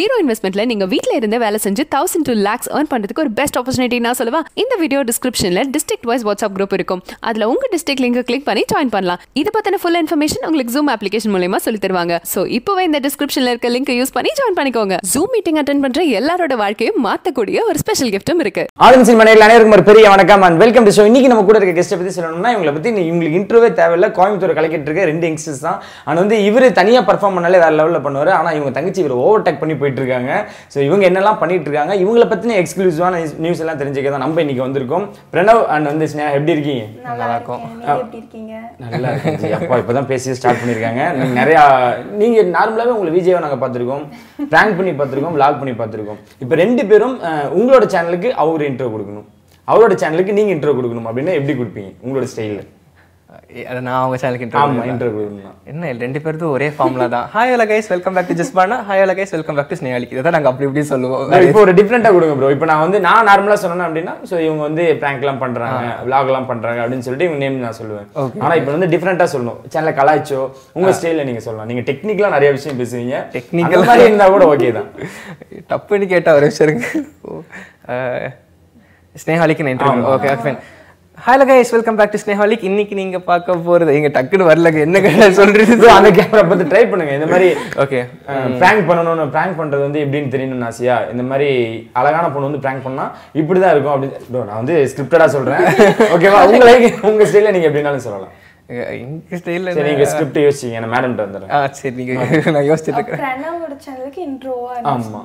Zero இன்வெஸ்ட்மெண்ட்ல நீங்க வீட்ல இருந்தே வேலை செஞ்சு தௌசண்ட் டூ லேக்ஸ் ஏர்ன் பண்றதுக்கு ஒரு பெஸ்ட் ஆப்பர்ச்சுனிட்டி நான் சொல்லுவா இந்த வீடியோ டிஸ்கிரிப்ஷன்ல டிஸ்ட்ரிக்ட் வைஸ் வாட்ஸ்அப் குரூப் இருக்கும் அதுல உங்க டிஸ்ட்ரிக்ட் லிங்க் கிளிக் பண்ணி ஜாயின் பண்ணலாம் இது பத்தின ஃபுல் இன்ஃபர்மேஷன் உங்களுக்கு ஜூம் அப்ளிகேஷன் மூலமா சொல்லி தருவாங்க சோ இப்பவே இந்த டிஸ்கிரிப்ஷன்ல இருக்க லிங்க் யூஸ் பண்ணி ஜாயின் பண்ணிக்கோங்க ஜூம் மீட்டிங் அட்டன் பண்ற எல்லாரோட வாழ்க்கையும் மாத்தக்கூடிய ஒரு ஸ்பெஷல் கிஃப்ட்டும் இருக்கு ஆடியன்ஸின் மனையில் அனைவருக்கும் ஒரு பெரிய வணக்கம் அண்ட் வெல்கம் டு ஷோ இன்னைக்கு நம்ம கூட இருக்க கெஸ்ட்டை பத்தி சொல்லணும்னா இவங்களை பத்தி நீ- இவங்களுக்கு இன்ட்ரோவே தேவையில்ல கோயம்புத்தூர் கலக்கிட்டு இருக்க ரெண்டு யங்ஸ்டர்ஸ் தான் அண்ட் வந்து இவர் தனியா பர்ஃபார்ம் பண்ணாலே வேற லெவலில் பண்ணுவார் ஆனா இவங்க தங்கச்சி இவர் ஓவர் டேக் பண்ணி போயிட்டு இருக்காங்க ஸோ இவங்க என்னெல்லாம் பண்ணிட்டு இருக்காங்க இவங்கள பத்தின எக்ஸ்க்ளூசிவான நியூஸ் எல்லாம் தெரிஞ்சுக்க தான் நம்ம இன்னைக்கு வந்திருக்கோம் பிரணவ் அண்ட் வந்து ஸ்னேகா எப்படி இருக்கீங்க நல்லா இருக்கும் நீங்க எப்படி இருக்கீங்க நல்லா இருக்கு ஜி. அப்பா இப்பதான் பேசி ஸ்டார்ட் பண்ணிருக்காங்க நீங்க நிறைய நீங்க நார்மலாவே உங்களை விஜயவை நாங்க பார்த்திருக்கோம் பிராங்க் பண்ணி பார்த்திருக்கோம் vlog பண்ணி பார்த்திருக்கோம் இப்போ ரெண்டு பேரும் அஹ், உங்களோட சேனலுக்கு அவர் இன்ட்ரோ கொடுக்கணும் அவரோட சேனலுக்கு நீங்க இன்ட்ரோ கொடுக்கணும் அப்படின்னா எப்படி கொடுப்பீங்க உங்களோட ஸ்டைல்ல அதை நான் அவங்க சேனலுக்கு ஆமா இன்ட்ரோ இன்ட்ரோ கொடுக்கணும் என்ன இல்ல, ரெண்டு பேருக்கும் ஒரே ஃபார்முலா தான் hi hello guys welcome back to just banana hi hello guys welcome back to Snehalic இதை தான் நாங்கள் அப்படி இப்படி சொல்லுவோம் இப்போ ஒரு டிஃப்ரெண்டா கொடுங்க ப்ரோ இப்போ நான் வந்து நான் நார்மலா சொன்னேன் அப்படின்னா ஸோ இவங்க வந்து prank எல்லாம் பண்றாங்க vlog எல்லாம் பண்றாங்க அப்படின்னு சொல்லிட்டு இவங்க நேம் நான் சொல்லுவேன் ஆனா இப்போ வந்து டிஃப்ரெண்டா சொல்லணும் சேனலை கலாய்ச்சோ உங்க ஸ்டைல்ல நீங்க சொல்லலாம் நீங்க டெக்னிக்கலா நிறைய விஷயம் பேசுவீங்க Technical- அந்த மாதிரி இருந்தா கூட ஓகே தான் டப்புன்னு கேட்டா ஒரு விஷயம் இருக்கு ஓ, அஹ், ஸ்னேகாலிக்கு நான் interview okay okay fine hello guys welcome back to Snehalic இன்னைக்கு நீங்க பார்க்க போறது எங்க டக்குன்னு வரல என்ன கேட்டா சொல்றது ப்ரோ அந்த கேமரா பார்த்து ட்ரை பண்ணுங்க இந்த மாதிரி ஓகே பிராங்க் பண்ணணும்னு பிராங்க் பண்றது வந்து எப்படின்னு தெரியணும்னு ஆசையா இந்த மாதிரி அழகான பொண்ணு வந்து பிராங்க் பண்ணா இப்படிதான் இருக்கும் அப்படின்னு ப்ரோ நான் வந்து ஸ்கிரிப்டடா சொல்றேன் ஓகேவா உங்களை உங்க ஸ்டைல நீங்க எப்படினாலும் சொல்லலாம் எங்க ஸ்டைல்ல சரி நீங்க ஸ்கிரிப்ட் யோசிச்சீங்க நான் மேடம் வந்துடுறேன் ஆ சரி நீங்க நான் யோசிச்சுட்டு இருக்கேன் பிரணவோட சேனலுக்கு இன்ட்ரோவா ஆமா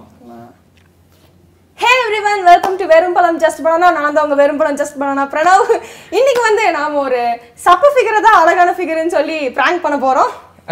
ஹே எவ்ரிவன் வெல்கம் டு வெறும் பழம் ஜஸ்ட் பனானா நான் தான் உங்க வெறும் பழம் ஜஸ்ட் பனானா பிரணவ் இன்னைக்கு வந்து நாம ஒரு சப்பு ஃபிகரை தான் அழகான ஃபிகர்னு சொல்லி பிராங்க் பண்ண போறோம்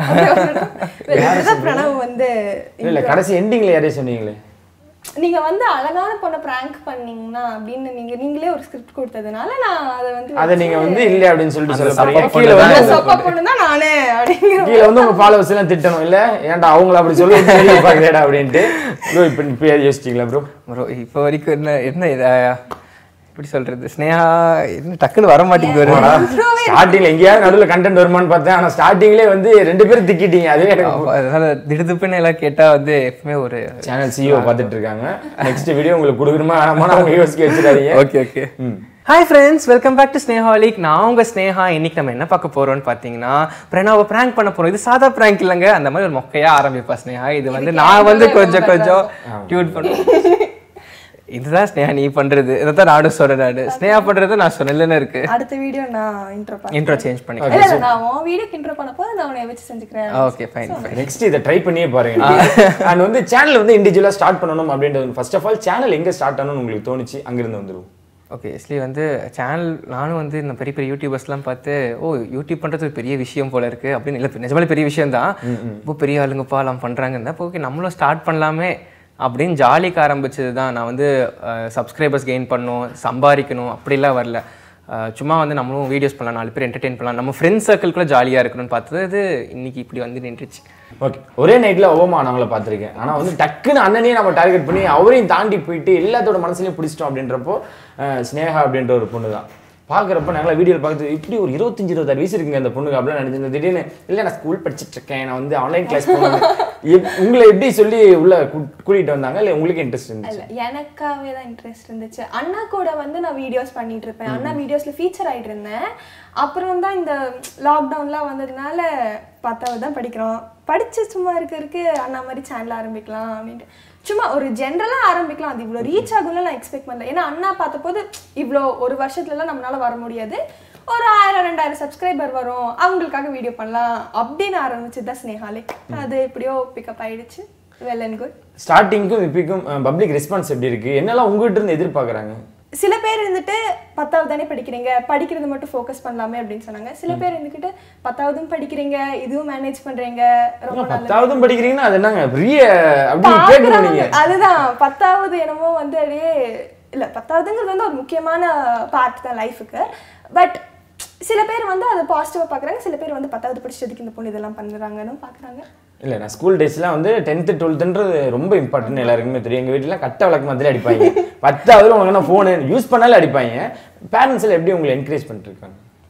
இதுதான் பிரணவ் வந்து இல்ல இல்ல கடைசி எண்டிங்ல யாரையும் சொன்னீங்களே நீங்க வந்து அழகான பொண்ணை பிராங்க் பண்ணீங்கன்னா அப்படின்னு நீங்க நீங்களே ஒரு ஸ்கிரிப்ட் கொடுத்ததுனால நான் அதை வந்து அதை நீங்க வந்து இல்ல அப்படின்னு சொல்லிட்டு சொல்ல சப்ப போறீங்க பொண்ணு கீழே தான் வந்து சப்பா பொண்ணு தான் நானே அப்படிங்கிற கீழே வந்து உங்க ஃபாலோவர்ஸ் எல்லாம் திட்டணும் இல்ல ஏன்டா அவங்கள அப்படி சொல்லி வெளியே பாக்குறேடா அப்படின்ட்டு ப்ரோ இப்போ இப்போ யோசிச்சிங்களா ப்ரோ ப்ரோ இப்போ வரைக்கும் என்ன என்ன இது எப்படி சொல்றது ஸ்னேகா என்ன டக்குன்னு வர மாட்டேங்குது ஸ்டார்டிங்ல எங்கேயாவது நடுவுல கண்டென்ட் வருமான்னு பார்த்தேன் ஆனா ஸ்டார்டிங்லேயே வந்து ரெண்டு பேரும் திக்கிட்டீங்க அதுவே எனக்கு ஆமா, அதனால திடுதுப்புன்னு எல்லாம் கேட்டா வந்து எப்பவுமே ஒரு சேனல் சிஓ பார்த்துட்டு இருக்காங்க நெக்ஸ்ட் வீடியோ உங்களுக்கு கொடுக்கணுமா வேணாமா அவங்க யோசிக்க வச்சிடாதீங்க okay okay hi friends welcome back to Snehalic நான் உங்க ஸ்னேஹா இன்னைக்கு நம்ம என்ன பார்க்க போறோம்னு பார்த்தீங்கன்னா பிரணாவை ப்ராங்க் பண்ண போறோம் இது சாதா ப்ராங்க் இல்லைங்க அந்த மாதிரி ஒரு மொக்கையா ஆரம்பிப்பா ஸ்னேஹா இது வந்து நான் வந்து கொஞ்சம் கொஞ்சம் டியூட் பண்ணுவேன் இதுதான் ஸ்னேஹா நீ பண்றது இதைத்தான் நானும் சொல்றேன் நானு ஸ்னேஹா பண்றது நான் சொன்னேன்னு இருக்கு அடுத்த வீடியோ நான் இன்ட்ரோ பண்ணேன் இன்ட்ரோ சேஞ்ச் பண்ணி இல்ல இல்ல நான் உன் வீடியோக்கு இன்ட்ரோ பண்ண போது நான் உன்னை வச்சு செஞ்சுக்கிறேன் ஓகே ஃபைன் ஃபைன் நெக்ஸ்ட் இதை ட்ரை பண்ணியே பாருங்க அண்ட் வந்து சேனல் வந்து இண்டிவிஜுவலா ஸ்டார்ட் பண்ணணும் அப்படின்றது ஃபர்ஸ்ட் ஆஃப் ஆல் சேனல் எங்க ஸ்டார்ட் ஆகணும்னு உங்களுக்கு தோணுச்சு அங்கிருந்து வந்துரும் ஓகே ஆக்சுவலி வந்து சேனல் நானும் வந்து இந்த பெரிய பெரிய யூடியூபர்ஸ்லாம் பார்த்து ஓ யூடியூப் பண்ணுறது ஒரு பெரிய விஷயம் போல இருக்கு அப்படின்னு இல்லை நிஜமாலே பெரிய விஷயம் தான் இப்போ பெரிய ஆளுங்கப்பா எல்லாம் பண்ணுறாங்கன்னா இப்போ ஓகே நம்மளும் ஸ்டார்ட் பண்ணலாமே அப்படின்னு ஜாலிக்கு ஆரம்பிச்சது தான் நான் வந்து சப்ஸ்கிரைபர்ஸ் கெயின் பண்ணணும் சம்பாதிக்கணும் அப்படிலாம் வரல அஹ், சும்மா வந்து நம்மளும் வீடியோஸ் பண்ணலாம் நாலு பேர் என்டர்டெயின் பண்ணலாம் நம்ம ஃப்ரெண்ட்ஸ் சர்க்கிள்குள்ளே ஜாலியாக இருக்கணும்னு பார்த்தது இன்னைக்கு இப்படி வந்து நின்றுச்சு ஓகே ஒரே நைட்ல ஓமா நாங்கள பார்த்திருக்கேன் ஆனா வந்து டக்குன்னு அண்ணனையும் நம்ம டார்கெட் பண்ணி அவரையும் தாண்டி போயிட்டு எல்லாத்தோட மனசுலயும் பிடிச்சிட்டோம் அப்படின்றப்போ அஹ், ஸ்னேகா அப்படின்ற ஒரு பொண்ணு தான் பார்க்குறப்ப நாங்களா வீடியோ பார்த்து இப்படி ஒரு இருபத்தஞ்சு இருபத்தாறு வயசு இருக்குங்க அந்த பொண்ணுக்கு அப்படிலாம் நினைச்சிருந்தேன் திடீர்னு இல்லை நான் ஸ்கூல் படிச்சிட்டு இருக்கேன் நான் வந்து ஆன்லைன் கிளாஸ் போனேன் எப்- உங்களை எப்படி சொல்லி உள்ள கூ- கூட்டிட்டு வந்தாங்க இல்லை உங்களுக்கு இன்ட்ரெஸ்ட் இருந்துச்சு இல்ல எனக்காவே தான் இன்ட்ரெஸ்ட் இருந்துச்சு அண்ணா கூட வந்து நான் வீடியோஸ் பண்ணிட்டு இருப்பேன் அண்ணா வீடியோஸ்ல ஃபீச்சர் ஆயிட்டு இருந்தேன் அப்புறம் தான் இந்த லாக்டவுன்லாம் வந்ததுனால பத்தாவது தான் படிக்கிறோம் படிச்சு சும்மா இருக்கிறதுக்கு அண்ணா மாதிரி சேனல் ஆரம்பிக்கலாம் அப்படின்ட்டு சும்மா ஒரு ஜென்ரலா ஆரம்பிக்கலாம் அது இவ்வளோ ரீச் ஆகும்னு நான் எக்ஸ்பெக்ட் பண்ணல ஏன்னா அண்ணா பார்த்தபோது இவ்வளோ ஒரு வருஷத்துலலாம் நம்மளால வர முடியாது ஒரு ஆயிரம் ரெண்டாயிரம் சப்ஸ்கிரைபர் வரும் அவங்களுக்காக வீடியோ பண்ணலாம் அப்படின்னு ஆரம்பிச்சது தான் ஸ்னேஹாலிக் அது எப்படியோ பிக்கப் ஆயிடுச்சு வெல் அண்ட் குட் ஸ்டார்டிங்க்கும் இப்போக்கும் பப்ளிக் ரெஸ்பான்ஸ் எப்படி இருக்கு என்னெல்லாம் உங்ககிட்ட இருந்து எதிர்பார்க்குறாங்க சில பேர் இருந்துட்டு பத்தாவது தானே படிக்கிறீங்க படிக்கிறது மட்டும் ஃபோக்கஸ் பண்ணலாமே அப்படின்னு சொன்னாங்க சில பேர் இருந்துக்கிட்டு பத்தாவதும் படிக்கிறீங்க இதுவும் மேனேஜ் பண்றீங்க ரொம்ப நல்லது பத்தாவதும் படிக்கிறீங்கன்னா அது என்னங்க பெரிய அப்படி கேட்கணும் நீங்க பாக்குறவங்க- அதுதான் பத்தாவது என்னமோ வந்து அப்படியே இல்ல பத்தாவதுங்கிறது வந்து ஒரு முக்கியமான பார்ட் தான் லைஃபுக்கு பட் சில பேர் வந்து அதை பாசிட்டிவா பாக்குறாங்க சில பேர் வந்து பத்தாவது படிச்சதுக்கு இந்த பொண்ணு இதெல்லாம் பண்ணுறாங்கன்னு பாக்குறாங்க இல்லை நான் ஸ்கூல் டேஸ்லாம் வந்து டென்த்து டுவெல்த்துன்றது ரொம்ப இம்பார்ட்டன்ட் எல்லாருக்குமே தெரியும் எங்கள் வீட்டில் கட்ட விளக்கு மாதிரி அடிப்பாங்க பத்தாவது உனக்கு என்ன ஃபோனு யூஸ் பண்ணாலே அடிப்பாங்க பேரண்ட்ஸ் எல்லாம் எப்படி உங்களை என்கரேஜ் பண்ணிட்டு இருக்காங்க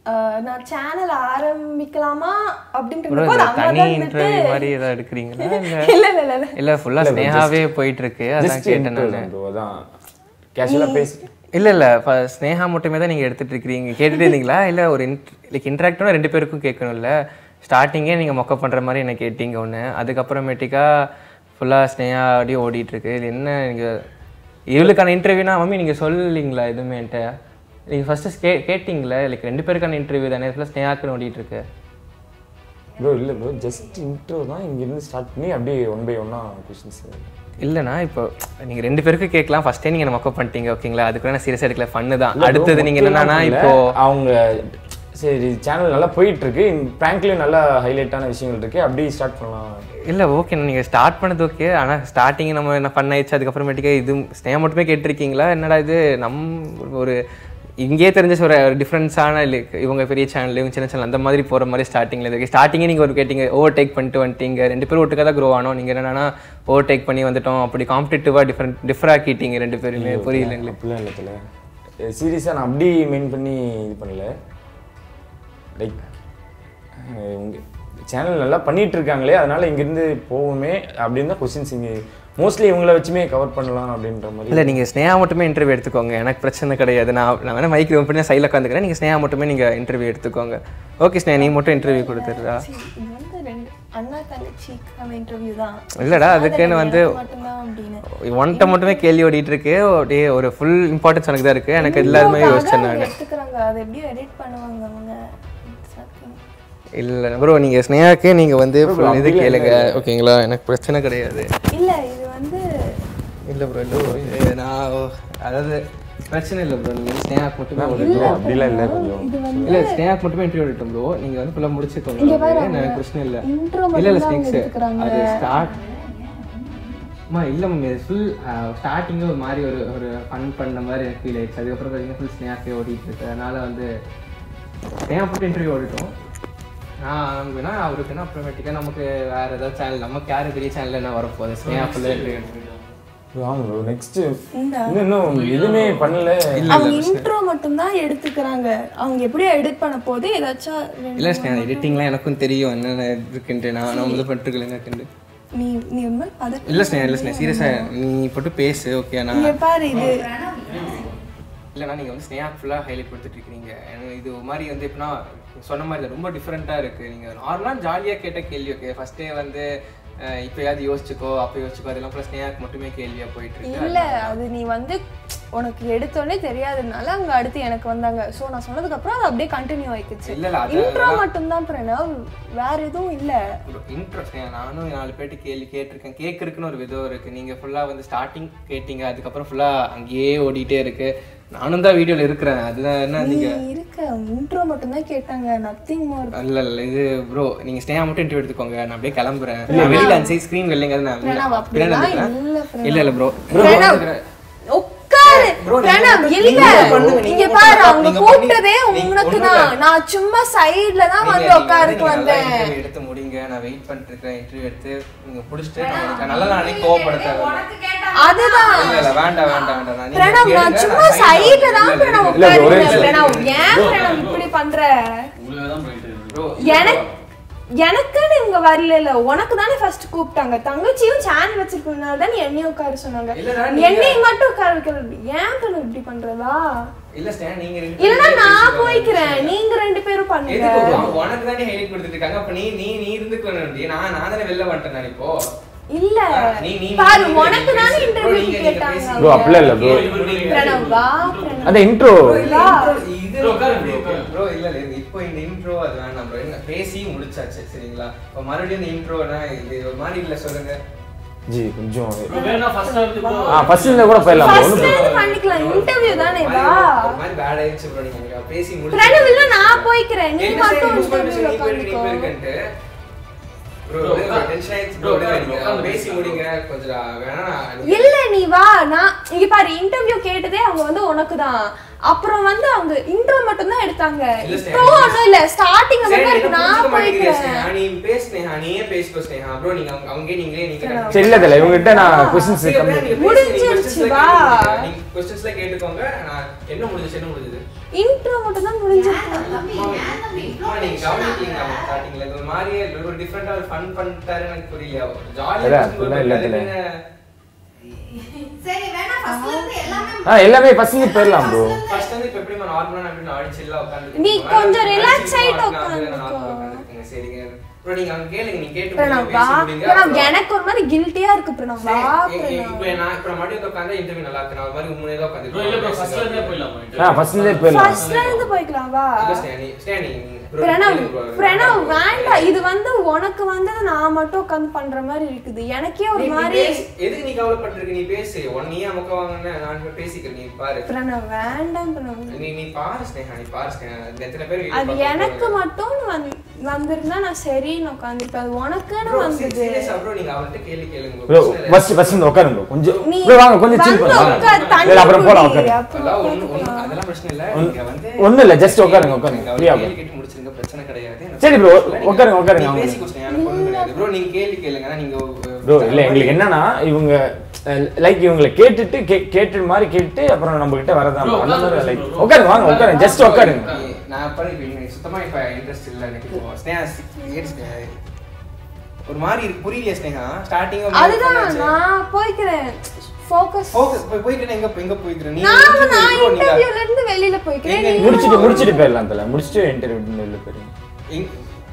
அஹ், நான் சேனல் ஆரம்பிக்கலாமா அப்படின்ற ப்ரோ போது இந்த அம்மா தனி தான் இன்டர்வியூ வந்துட்டு- மாதிரி ஏதாவது எடுக்கிறீங்களா இல்ல இல்ல இல்ல இல்ல இல்ல இல்ல ஃபுல்லா ஸ்னேகாவே போயிட்டு இருக்கு அதான் ஜஸ்ட் கேட்டேன் நானு ப்ரோ அதான் கேஷுவலாக பேசி இல்ல இல்ல இப்போ ஸ்னேகா மட்டுமே தான் நீங்க எடுத்துட்டு இருக்கீங்க கேட்டுட்டு இருந்தீங்களா இல்ல ஒரு லைக் இன்ட்ராக்டும் ரெண்டு பேருக்கும் கேட்கணும்ல ஸ்டார்டிங்கே நீங்க மொக்க பண்ற மாதிரி என்ன கேட்டீங்க ஒன்று அதுக்கப்புறமேட்டிக்கா ஃபுல்லா ஸ்னேகா அப்படியே ஓடிட்டு இருக்கு இது என்ன நீங்க இவளுக்கான இன்டர்வியூனா மம்மி நீங்க சொல்லலீங்களா எதுவுமே என்கிட்ட நீங்க ஃபர்ஸ்ட் கே கேட்டீங்களா லைக் ரெண்டு பேருக்கான இன்டர்வியூ தானே ஃபுல்லாக ஸ்னேகாக்குன்னு ஓடிட்டு இருக்கு ப்ரோ இல்லை ப்ரோ ஜஸ்ட் இன்ட்ரோ தான் இங்கேருந்து ஸ்டார்ட் பண்ணி அப்படியே ஒன் பை ஒன்னாக கொஷின்ஸ் இல்லைண்ணா இப்போ நீங்க ரெண்டு பேருக்கு கேட்கலாம் ஃபர்ஸ்டே நீங்க மொக்க பண்ணிட்டீங்க ஓகேங்களா அதுக்கு நான் சீரியஸாக எடுக்கல ஃபன்னு தான் அடுத்தது நீங்க என்னன்னா இப்போ அவங்க சரி சேனல் நல்லா போயிட்டு இருக்கு ப்ராங்க்லேயும் நல்லா ஹைலைட்டான விஷயங்கள் இருக்கு அப்படியே ஸ்டார்ட் பண்ணலாம் இல்லை ஓகே நீங்க ஸ்டார்ட் பண்ணது ஓகே ஆனா ஸ்டார்டிங் நம்ம என்ன பண்ண ஆயிடுச்சு அதுக்கப்புறமேட்டுக்கே இது ஸ்னேகா மட்டுமே கேட்டிருக்கீங்களா என்னடா இது நம் ஒரு இங்கேயே தெரிஞ்ச ஒரு டிஃப்ரென்ஸான லைக் இவங்க பெரிய சேனல் இவங்க சின்ன சேனல் அந்த மாதிரி போற மாதிரி ஸ்டார்டிங்ல இருக்கு ஸ்டார்டிங்கே நீங்க ஒரு கேட்டீங்க ஓவர் டேக் பண்ணிட்டு வந்துட்டீங்க ரெண்டு பேரும் ஒட்டுக்காக தான் க்ரோ ஆனோம் நீங்க என்னன்னா ஓவர் டேக் பண்ணி வந்துட்டோம் அப்படி காம்படிட்டிவா டிஃப்ரெண்ட் டிஃபர் ஆக்கிட்டீங்க ரெண்டு பேருமே புரியல எங்களுக்கு அப்படிலாம் இல்லை தல சீரியஸாக நான் அப்படி மெயின் பண்ணி இது பண்ணல லைக் உங்க சேனல் நல்லா பண்ணிட்டு இருக்காங்களே அதனால இங்கேருந்து போவோமே அப்படின்னு தான் கொஸ்டின்ஸ் இங்கே மோஸ்ட்லி இவங்கள வச்சுமே கவர் பண்ணலாம் அப்படின்ற மாதிரி இல்லை நீங்கள் ஸ்னேகா மட்டுமே இன்டர்வியூ எடுத்துக்கோங்க எனக்கு பிரச்சனை கிடையாது நான் நான் வேணா மைக் ரிமூவ் பண்ணி சைடில் உட்காந்துக்கிறேன் நீங்கள் ஸ்னேகா மட்டுமே நீங்கள் இன்டர்வியூ எடுத்துக்கோங்க ஓகே ஸ்னேகா நீ மட்டும் இன்டர்வியூ கொடுத்துருதா சரி, இது வந்து ரெண்டு அண்ணா தங்கச்சிக்கான இன்டர்வியூ தான் இல்லடா அதுக்குன்னு வந்து எனக்கு மட்டும்தான் அப்படின்னு ஒன்ட்ட மட்டுமே கேள்வி ஓடிட்டு இருக்கு அப்படியே ஒரு ஃபுல் இம்பார்ட்டன்ஸ் எனக்கு தான் இருக்கு எனக்கு எல்லாருமே இன்னும் யோசிச்சேன் அதான் நான் எடுத்துக்கிறாங்க அதை எப்படி எடிட் பண்ணுவாங்க அவங்க It's nothing. இல்லை ப்ரோ நீங்கள் ஸ்னேகாக்கு நீங்கள் வந்து full இது கேளுங்க ஓகேங்களா எனக்கு பிரச்சனை கிடையாது இல்ல இது வந்து இல்லை ப்ரோ இல்லை ப்ரோ இது நான் அதாவது பிரச்சனை இல்லை ப்ரோ நீங்கள் ஸ்னேகாக்கு மட்டுமே ஒரு இல்லை அப்படிலாம் இல்லை கொஞ்சம் இது வந்து இல்ல ஸ்னேக் மட்டுமே இன்டர்வியூ எடுத்தோம் ப்ரோ நீங்க வந்து ஃபுல்லா முடிச்சுக்கோங்க எனக்கு பிரச்சனை இல்ல intro இல்ல இல்ல மட்டும் தான் ஸ்னேக்ஸ் எடுத்துக்கறாங்க. அது ஸ்டார்ட் அம்மா இல்ல மம்மி அது ஃபுல் ஸ்டார்டிங்ல ஒரு மாதிரி ஒரு ஒரு ஃபன் பண்ண மாதிரி எனக்கு ஃபீல் ஆயிடுச்சு அதுக்கப்புறம் பார்த்தீங்கன்னா ஃபுல் ஸ்னேக்கே ஓடிட்டு இருக்கு அதனால வந்து ஸ்னேக் போட்டு இன்டர்வியூ ஓடிட்டோம் நான் வேணா அவருக்கு என்ன அப்புறமேட்டிக்கா நமக்கு வேற ஏதாவது சேனல் நமக்கு யாரு பெரிய சேனல் என்ன வரப்போகுது ஸ்னேக் ஃபுல்லாக இன்டர்வியூ வாங்க ப்ரோ நெக்ஸ்ட் இந்த இன்னும் இன்னும் எதுவுமே பண்ணல அவங்க இன்ட்ரோ மட்டும் தான் எடுத்துக்கிறாங்க அவங்க எப்படியோ எடிட் பண்ண போது ஏதாச்சும் ரெண்டு- இல்ல ஸ்னேக் எடிட்டிங்லாம் எனக்கும் தெரியும் என்னென்ன இருக்குன்ட்டு நான் நான் வந்து பண்ணிருக்கேன் நீ நீ ஒரு மாதிரி பதட்ட இல்ல ஸ்னேக் இல்ல ஸ்னேக் சீரியஸா நீ போட்டு பேசு ஓகே நான் இங்க பாரு இது இல்லைனா நீங்கள் வந்து ஸ்னேஹா ஃபுல்லாக ஹைலைட் கொடுத்துட்டு இருக்கீங்க எனக்கு இது ஒரு மாதிரி வந்து எப்படின்னா சொன்ன மாதிரி தான் ரொம்ப டிஃப்ரெண்ட்டாக இருக்குது நீங்கள் நார்மலாக ஜாலியாக கேட்ட கேள்வி ஓகே ஃபஸ்ட்டே வந்து அஹ், இப்போயாவது யோசிச்சுக்கோ அப்போ யோசிச்சுக்கோ அதெல்லாம் ப்ளஸ் ஸ்னேஹாக்கு மட்டுமே கேள்வியாக போயிட்டு இருக்கு இல்ல அது நீ வந்து உனக்கு எடுத்தோடனே தெரியாததுனால அவங்க அடுத்து எனக்கு வந்தாங்க சோ நான் சொன்னதுக்கு அப்புறம் அது அப்படியே கண்டினியூ ஆயிடுச்சு இல்ல, இல்ல, அது- இன்ட்ரோ மட்டும் தான் பிரணவ் வேற எதுவும் இல்ல இன்ட்ரெஸ்ட் நானும் நாலு பேர்ட்டு கேள்வி கேட்டிருக்கேன் கேட்கறதுக்குன்னு ஒரு விதம் இருக்குது நீங்கள் ஃபுல்லாக வந்து ஸ்டார்டிங் கேட்டீங்க அதுக்கப்புறம் ஃபுல்லாக அங்கேயே ஓடிட்டே இருக்கு நானும் தான் வீடியோவில் இருக்கிறேன் அதுதான் என்ன நீ நீங்கள் இருக்க இன்ட்ரோ மட்டும் தான் கேட்டாங்க நத்திங் மோர் இல்ல இல்ல இது ப்ரோ நீங்க ஸ்னேஹா மட்டும் இன்டர்வியூ எடுத்துக்கோங்க நான் அப்படியே கிளம்புறேன் நான் வெளியில அந்த ஸ்க்ரீன் இல்லைங்க நான் பிரணவ் பின்னாடி அப்படிலாம் வந்துக்கிறேன். இல்ல பிரணவ். இல்ல இல்ல ப்ரோ பிரணவ் உட்காரு பிரணவ் இல்ல இங்க பாரு அவங்க கூப்பிட்டதே உனக்கு தான் நான் சும்மா சைடுல தான் வந்து உட்காருக்கு வந்தேன் எடுத்து முடிங்க நான் வெயிட் பண்ணிட்டு இருக்கேன் இன்டர்வியூ எடுத்து நீங்க புடிச்சிட்டு நான் உங்களுக்கு நல்லா நானே கோவப்படுத்த அதுதான் இல்ல இல்ல வேண்டாம் வேண்டாம் வேண்டாம் நான் நீங்க பிரணவ் நான் கேளுங்க, சும்மா நான் சைடுல தான் இல்ல, இல்ல, பிரணவ் இல்ல, இல்ல, ஒரே உட்காருங்க நிமிஷம். பிரணவ் ஏன் பிரணவ் இப்படி பண்ற bro, எனக்கு எனக்குன்னு இவங்க வரல இல்ல உனக்கு தானே ஃபர்ஸ்ட் கூப்பிட்டாங்க தங்கச்சியும் சேனல் வச்சிருக்கனால தான் என்னையும் உட்கார சொன்னாங்க இல்லடா, நீங்க- என்னையும் மட்டும் உட்கார வைக்கிறது ஏன் பிரணவ் இப்படி பண்றதா இல்ல ஸ்னேஹா நீங்க ரெண்டு இல்லனா பேரும் நான் பேசிக்கோங்க. போய்க்கிறேன் நீங்க ரெண்டு பேரும் பண்ணுங்க எதுக்கு bro? உனக்கு தானே ஹைலைட் கொடுத்துட்டு இருக்காங்க அப்ப நீ நீ நீ இருந்துக்கணும் நான் நான் தானே வெளில வந்துட்டேன் நான் இப்போ இல்ல நீ நீ பாரு நீங்க- உனக்கு நீங்க தானே பேசு. bro, இன்டர்வியூ நீங்க- நீங்க கேட்டாங்க பேசி- ப்ரோ அப்படிலாம் இல்லை ப்ரோ பிரணவ் வா பிரணவ் அந்த இன்ட்ரோ இல்ல, இது bro, இல்ல, இல்ல, இப்போ இந்த intro அது வேணாம் bro. என்ன, பேசி முடிச்சாச்சு சரிங்களா இப்போ மறுபடியும் இந்த இன்ட்ரோனா இது ஒரு மாதிரி இல்ல சொல்லுங்க ஜி கொஞ்சம் வேணா ஃபர்ஸ்ட் ஹாஃப் இப்போ ஆ ஃபர்ஸ்ட் இருந்தால் கூட போயிடலாம் bro. ஃபர்ஸ்ட்ல ஒண்ணும் இருந்து பண்ணிக்கலாம் இன்டர்வியூ தானே ஒரு வா மாதிரி- ஒரு மாதிரி bad ஆயிடுச்சு bro. நீங்க பேசி முடிச்சு- பிரணவ் இல்ல நான் போய்க்கிறேன் நீ என்ன சரி, மட்டும் push பண்ணி இன்டர்வியூல நீ போயிரு, நீ உட்காந்துக்கோ போயிருக்கன்ட்டு. bro, Bro, bro, tension ஆயிடுச்சு bro. bro, விடுங்க, bro, நீங்க உட்காந்து பேசி முடிங்க கொஞ்சம் வேணா நான் இல்ல நீ வா நான் இங்க பாரு இன்டர்வியூ கேட்டதே அவங்க வந்து உனக்கு தான் அப்புறம் வந்து அவங்க இன்ட்ரோ மட்டும் தான் எடுத்தாங்க இல்ல, இப்போ ஒண்ணும் இல்ல ஸ்டார்டிங் சரி, மட்டும் நீ இருக்கு நான் புரிஞ்சுக்க மாட்டேங்கிறீங்க, போய்க்கிறேன் ஸ்னேகா. நீ பேசு ஸ்னேகா. நீயே பேசிக்கோ ஸ்னேகா. bro, நீங்க அவங்க- அவங்க நீங்களே நீங்க சரி இல்லை தல இவங்ககிட்ட நான் கொஸ்டின்ஸ் சரி, அப்படியே கம்மி நீங்க பேசி, நீங்க முடிஞ்சிருச்சு, questions வா. எல்லாம் கேட்டுக்கோங்க. நீங்க questions எல்லாம் கேட்டுக்கோங்க நான் என்ன முடிஞ்சுச்சு என்ன முடிஞ்சது இன்ட்ரோ மட்டும் தான் முடிஞ்சிருக்கு அம்மா, நீங்க கவனிக்கலீங்களா அவங்க startingல? இது ஒரு மாதிரியே இல்ல, ஒரு different ஆ ஒரு fun பண்ணிட்டாரு எனக்கு புரியல. jolly ஆ இல்ல, பேசும்போது அப்படிலாம் இல்ல, அது இல்ல. என்ன- சரி வேணா ஃபர்ஸ்ட்ல இருந்து எல்லாமே ஆ எல்லாமே ஃபர்ஸ்ட் போயிடலாம் ப்ரோ first வந்து இப்ப எப்படிம்மா normal ஆ நான் எப்படி நான் chill ஆ உட்கார்ந்துட்டு நீ இருக்கேன். கொஞ்சம் நான் relax chill ஆ ஆயிட்டு உட்கார்ந்து நான் normal ஆ உட்காந்துக்கோ. உட்கார்ந்துருக்கேங்க. சரிங்க. bro, நீங்க அவங்க கேளுங்க, நீங்க கேட்டு பிரணவ் முடிங்க, வா பேசி முடிங்க. பிரணவ் அப்புறம் எனக்கு ஒரு மாதிரி கில்ட்டியா இருக்கு பிரணவ் வா சரி, இ- இ- பிரணவ் இப்ப நான் இப்ப நான் மறுபடியும் வந்து உட்கார்ந்தா interview நல்லா இருக்கு. நான் ஒரு மாதிரி உண்மையிலே தான் ப்ரோ இல்ல ப்ரோ ஃபர்ஸ்ட்ல இருந்தே உட்கார்ந்து போயிடலாமா ஆ ஃபர்ஸ்ட்லேயே போயிடலாம் ஃபர்ஸ்ட்ல இருந்து போய்க்கலாம் வா இல்ல, ஸ்னேஹா, ஸ்னேஹா, நீங்க- bro, பிரணவ் கேளுங்க bro. பிரணவ் வேண்டாம் இது வந்து உனக்கு வந்து நான் மட்டும் உட்காந்து பண்ற மாதிரி இருக்குது எனக்கே ஒரு நீ- நீ மாதிரி பேசு. எதுக்கு நீ கவலைப்பட்டிருக்க நீ பேசு உன் நீ அமுக்க வாங்கின நான் இப்ப பேசிக்கிறேன் நீ பாரு பிரணவ் வேண்டாம் பிரணவ் நீ நீ பாரு ஸ்னேகா நீ பாரு ஸ்னேகா இந்த எத்தனை பேர் வீடியோ அது பார்க்க எனக்கு போறாங்க. மட்டும் வந்து வந்திருந்தா நான் சரின்னு உட்காந்துருப்பேன் அது உனக்குன்னு Bro, வந்தது serious ஆ bro, நீங்க அவர்ட்ட கேள்வி கேளுங்க bro. ப்ரோ பிரச்சனை இல்ல. ஃபர்ஸ்ட் ஃபர்ஸ்ட் இந்த உட்காருங்க bro கொஞ்சம் நீ ப்ரோ வாங்க கொஞ்சம் சில் வந்து பண்ணுங்க உட்கார், தண்ணி இல்ல அப்புறம் போலாம் குடி, உட்காருங்க அப்புறம் அதெல்லாம் ஒண்ணும் ஒண்ணும் பார்த்துக்கலாம். அதெல்லாம் பிரச்சனை இல்ல ஒண்ணு- நீங்க வந்து ஒண்ணும் இல்ல, just உட்காருங்க, உட்காருங்க. நீங்க அவர் ஃப்ரீயா கேள்வி கேட்டு முடிச்சிருங்க பிரச்சனை கிடையாது எனக்கு சரி bro, இல்ல, நீங்க- உட்காருங்க, உட்காருங்க, நீங்க அவங்க. பேசிக்கோ ஸ்னேகா, எனக்கு ஒண்ணும் கிடையாது ப்ரோ நீங்க கேள்வி கேளுங்க ஆனா நீங்க ப்ரோ இல்ல எங்களுக்கு என்னன்னா இவங்க லைக் இவங்களை கேட்டுட்டு கே- கேட்டு மாதிரி கேட்டு அப்புறம் நம்ம கிட்ட வரதான் Bro, அந்த மாதிரி உட்காருங்க லைக் bro. உட்காருங்க வாங்க உட்காருங்க ஜஸ்ட் உட்காருங்க நான் பண்ணி இப்ப எனக்கு சுத்தமா இப்ப இன்ட்ரெஸ்ட் இல்ல எனக்கு இப்போ ஸ்னேகா ஏன் ஸ்னேகா ஒரு மாதிரி இருக்கு புரியலையா ஸ்னேகா ஸ்டார்டிங் அதுதான் நான் போய்க்கிறேன் ஃபோக்கஸ் ஃபோக்கஸ் போய்க்கிறேன் எங்க எங்க போய்க்கிறேன் நீ நான் interview நான் bro, நீங்க- இன்டர்வியூல இருந்து வெளியில போய்க்கிறேன் எங்க- நீ- முடிச்சிட்டு முடிச்சிட்டு போயிடலாம் தல முடிச்சிட்டு இன்டர்வியூ வெளில போயிருங்க எங்க-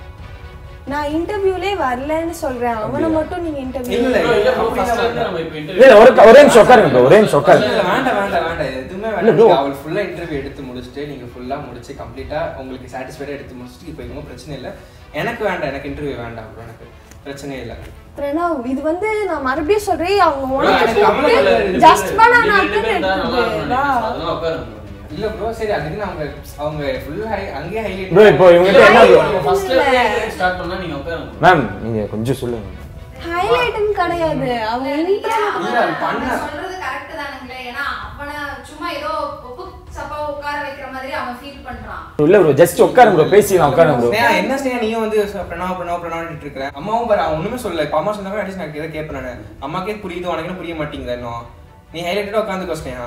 நான் இன்டர்வியூலே வரலன்னு சொல்றேன் அவனை மட்டும் நீங்க இன்டர்வியூ இல்ல ப்ரோ இல்ல ப்ரோ அப்படிலாம் ஃபர்ஸ்ட்ல இருந்து வேண்டாம். நம்ம இப்போ இல்ல இன்டர்வியூ இல்ல, ஒரு ஒரே நிமிஷம் உட்காருங்க bro ஒரே நிமிஷம் இல்ல, உட்காருங்க இல்ல, வேண்டாம் வேண்டாம் வேண்டாம் எதுவுமே இல்ல வேண்டாம் bro. நீங்க அவள் ஃபுல்லா இன்டர்வியூ எடுத்து முடிச்சுட்டு நீங்க ஃபுல்லா முடிச்சு கம்ப்ளீட்டா உங்களுக்கு சாட்டிஸ்ஃபைடா எடுத்து முடிச்சுட்டு இப்போ எதுவும் பிரச்சனை இல்ல எனக்கு வேண்டாம் எனக்கு இன்டர்வியூ வேண்டாம் bro எனக்கு பிரச்சனையே இல்ல பிரணவ் இது வந்து நான் மறுபடியும் சொல்றேன் அவங்க Bro, உனக்கு எனக்கு கவலை இல்ல, ரெண்டு ஜஸ்ட் பேரும் பண்ண நீங்க நான் ரெண்டு பேரும் தான் நல்லா இருக்கணும்னு வா நினைக்கிறேன். அதெல்லாம் உட்காருங்க bro நீங்க. இல்ல ப்ரோ சரி அதுக்குன்னு அவங்க அவங்க ஃபுல் ஹை அங்கேயே ஹைலைட் ப்ரோ இப்போ இவங்ககிட்ட என்ன bro? நம்ம ஃபர்ஸ்ட்ல இருந்து இன்டர்வியூ ஸ்டார்ட் பண்ணா நீங்க உட்காருங்க bro. மேம் நீங்க கொஞ்சம் சொல்லுங்க ஹைலைட்னு கிடையாது அவங்க intro இல்ல, அது பண்ண- அவன் சொல்றது கரெக்ட் தானுங்களே ஏன்னா அவனை சும்மா ஏதோ ஒப்பு சப்பா உட்கார வைக்கிற மாதிரி அவன் ஃபீல் பண்றான் இல்ல ப்ரோ ஜஸ்ட் உட்காருங்க ப்ரோ பேசிக்கலாம் உட்காருங்க ப்ரோ ஸ்னேகா என்ன ஸ்னேகா நீயும் வந்து ச- பிரணவ் பிரணவ் பிரணவ்னு இருக்கிற அம்மாவும் பாரு அவன் ஒண்ணுமே சொல்லல இப்ப அம்மா சொன்னாங்க அட்லீஸ்ட் நான் இதை கேட்பேன் நானு அம்மாக்கே புரியுது உனக்கு என்ன புரிய மாட்டேங்குது இன்னும் நீ ஹைலைட்டடா உட்காந்துக்கோ ஸ்னேகா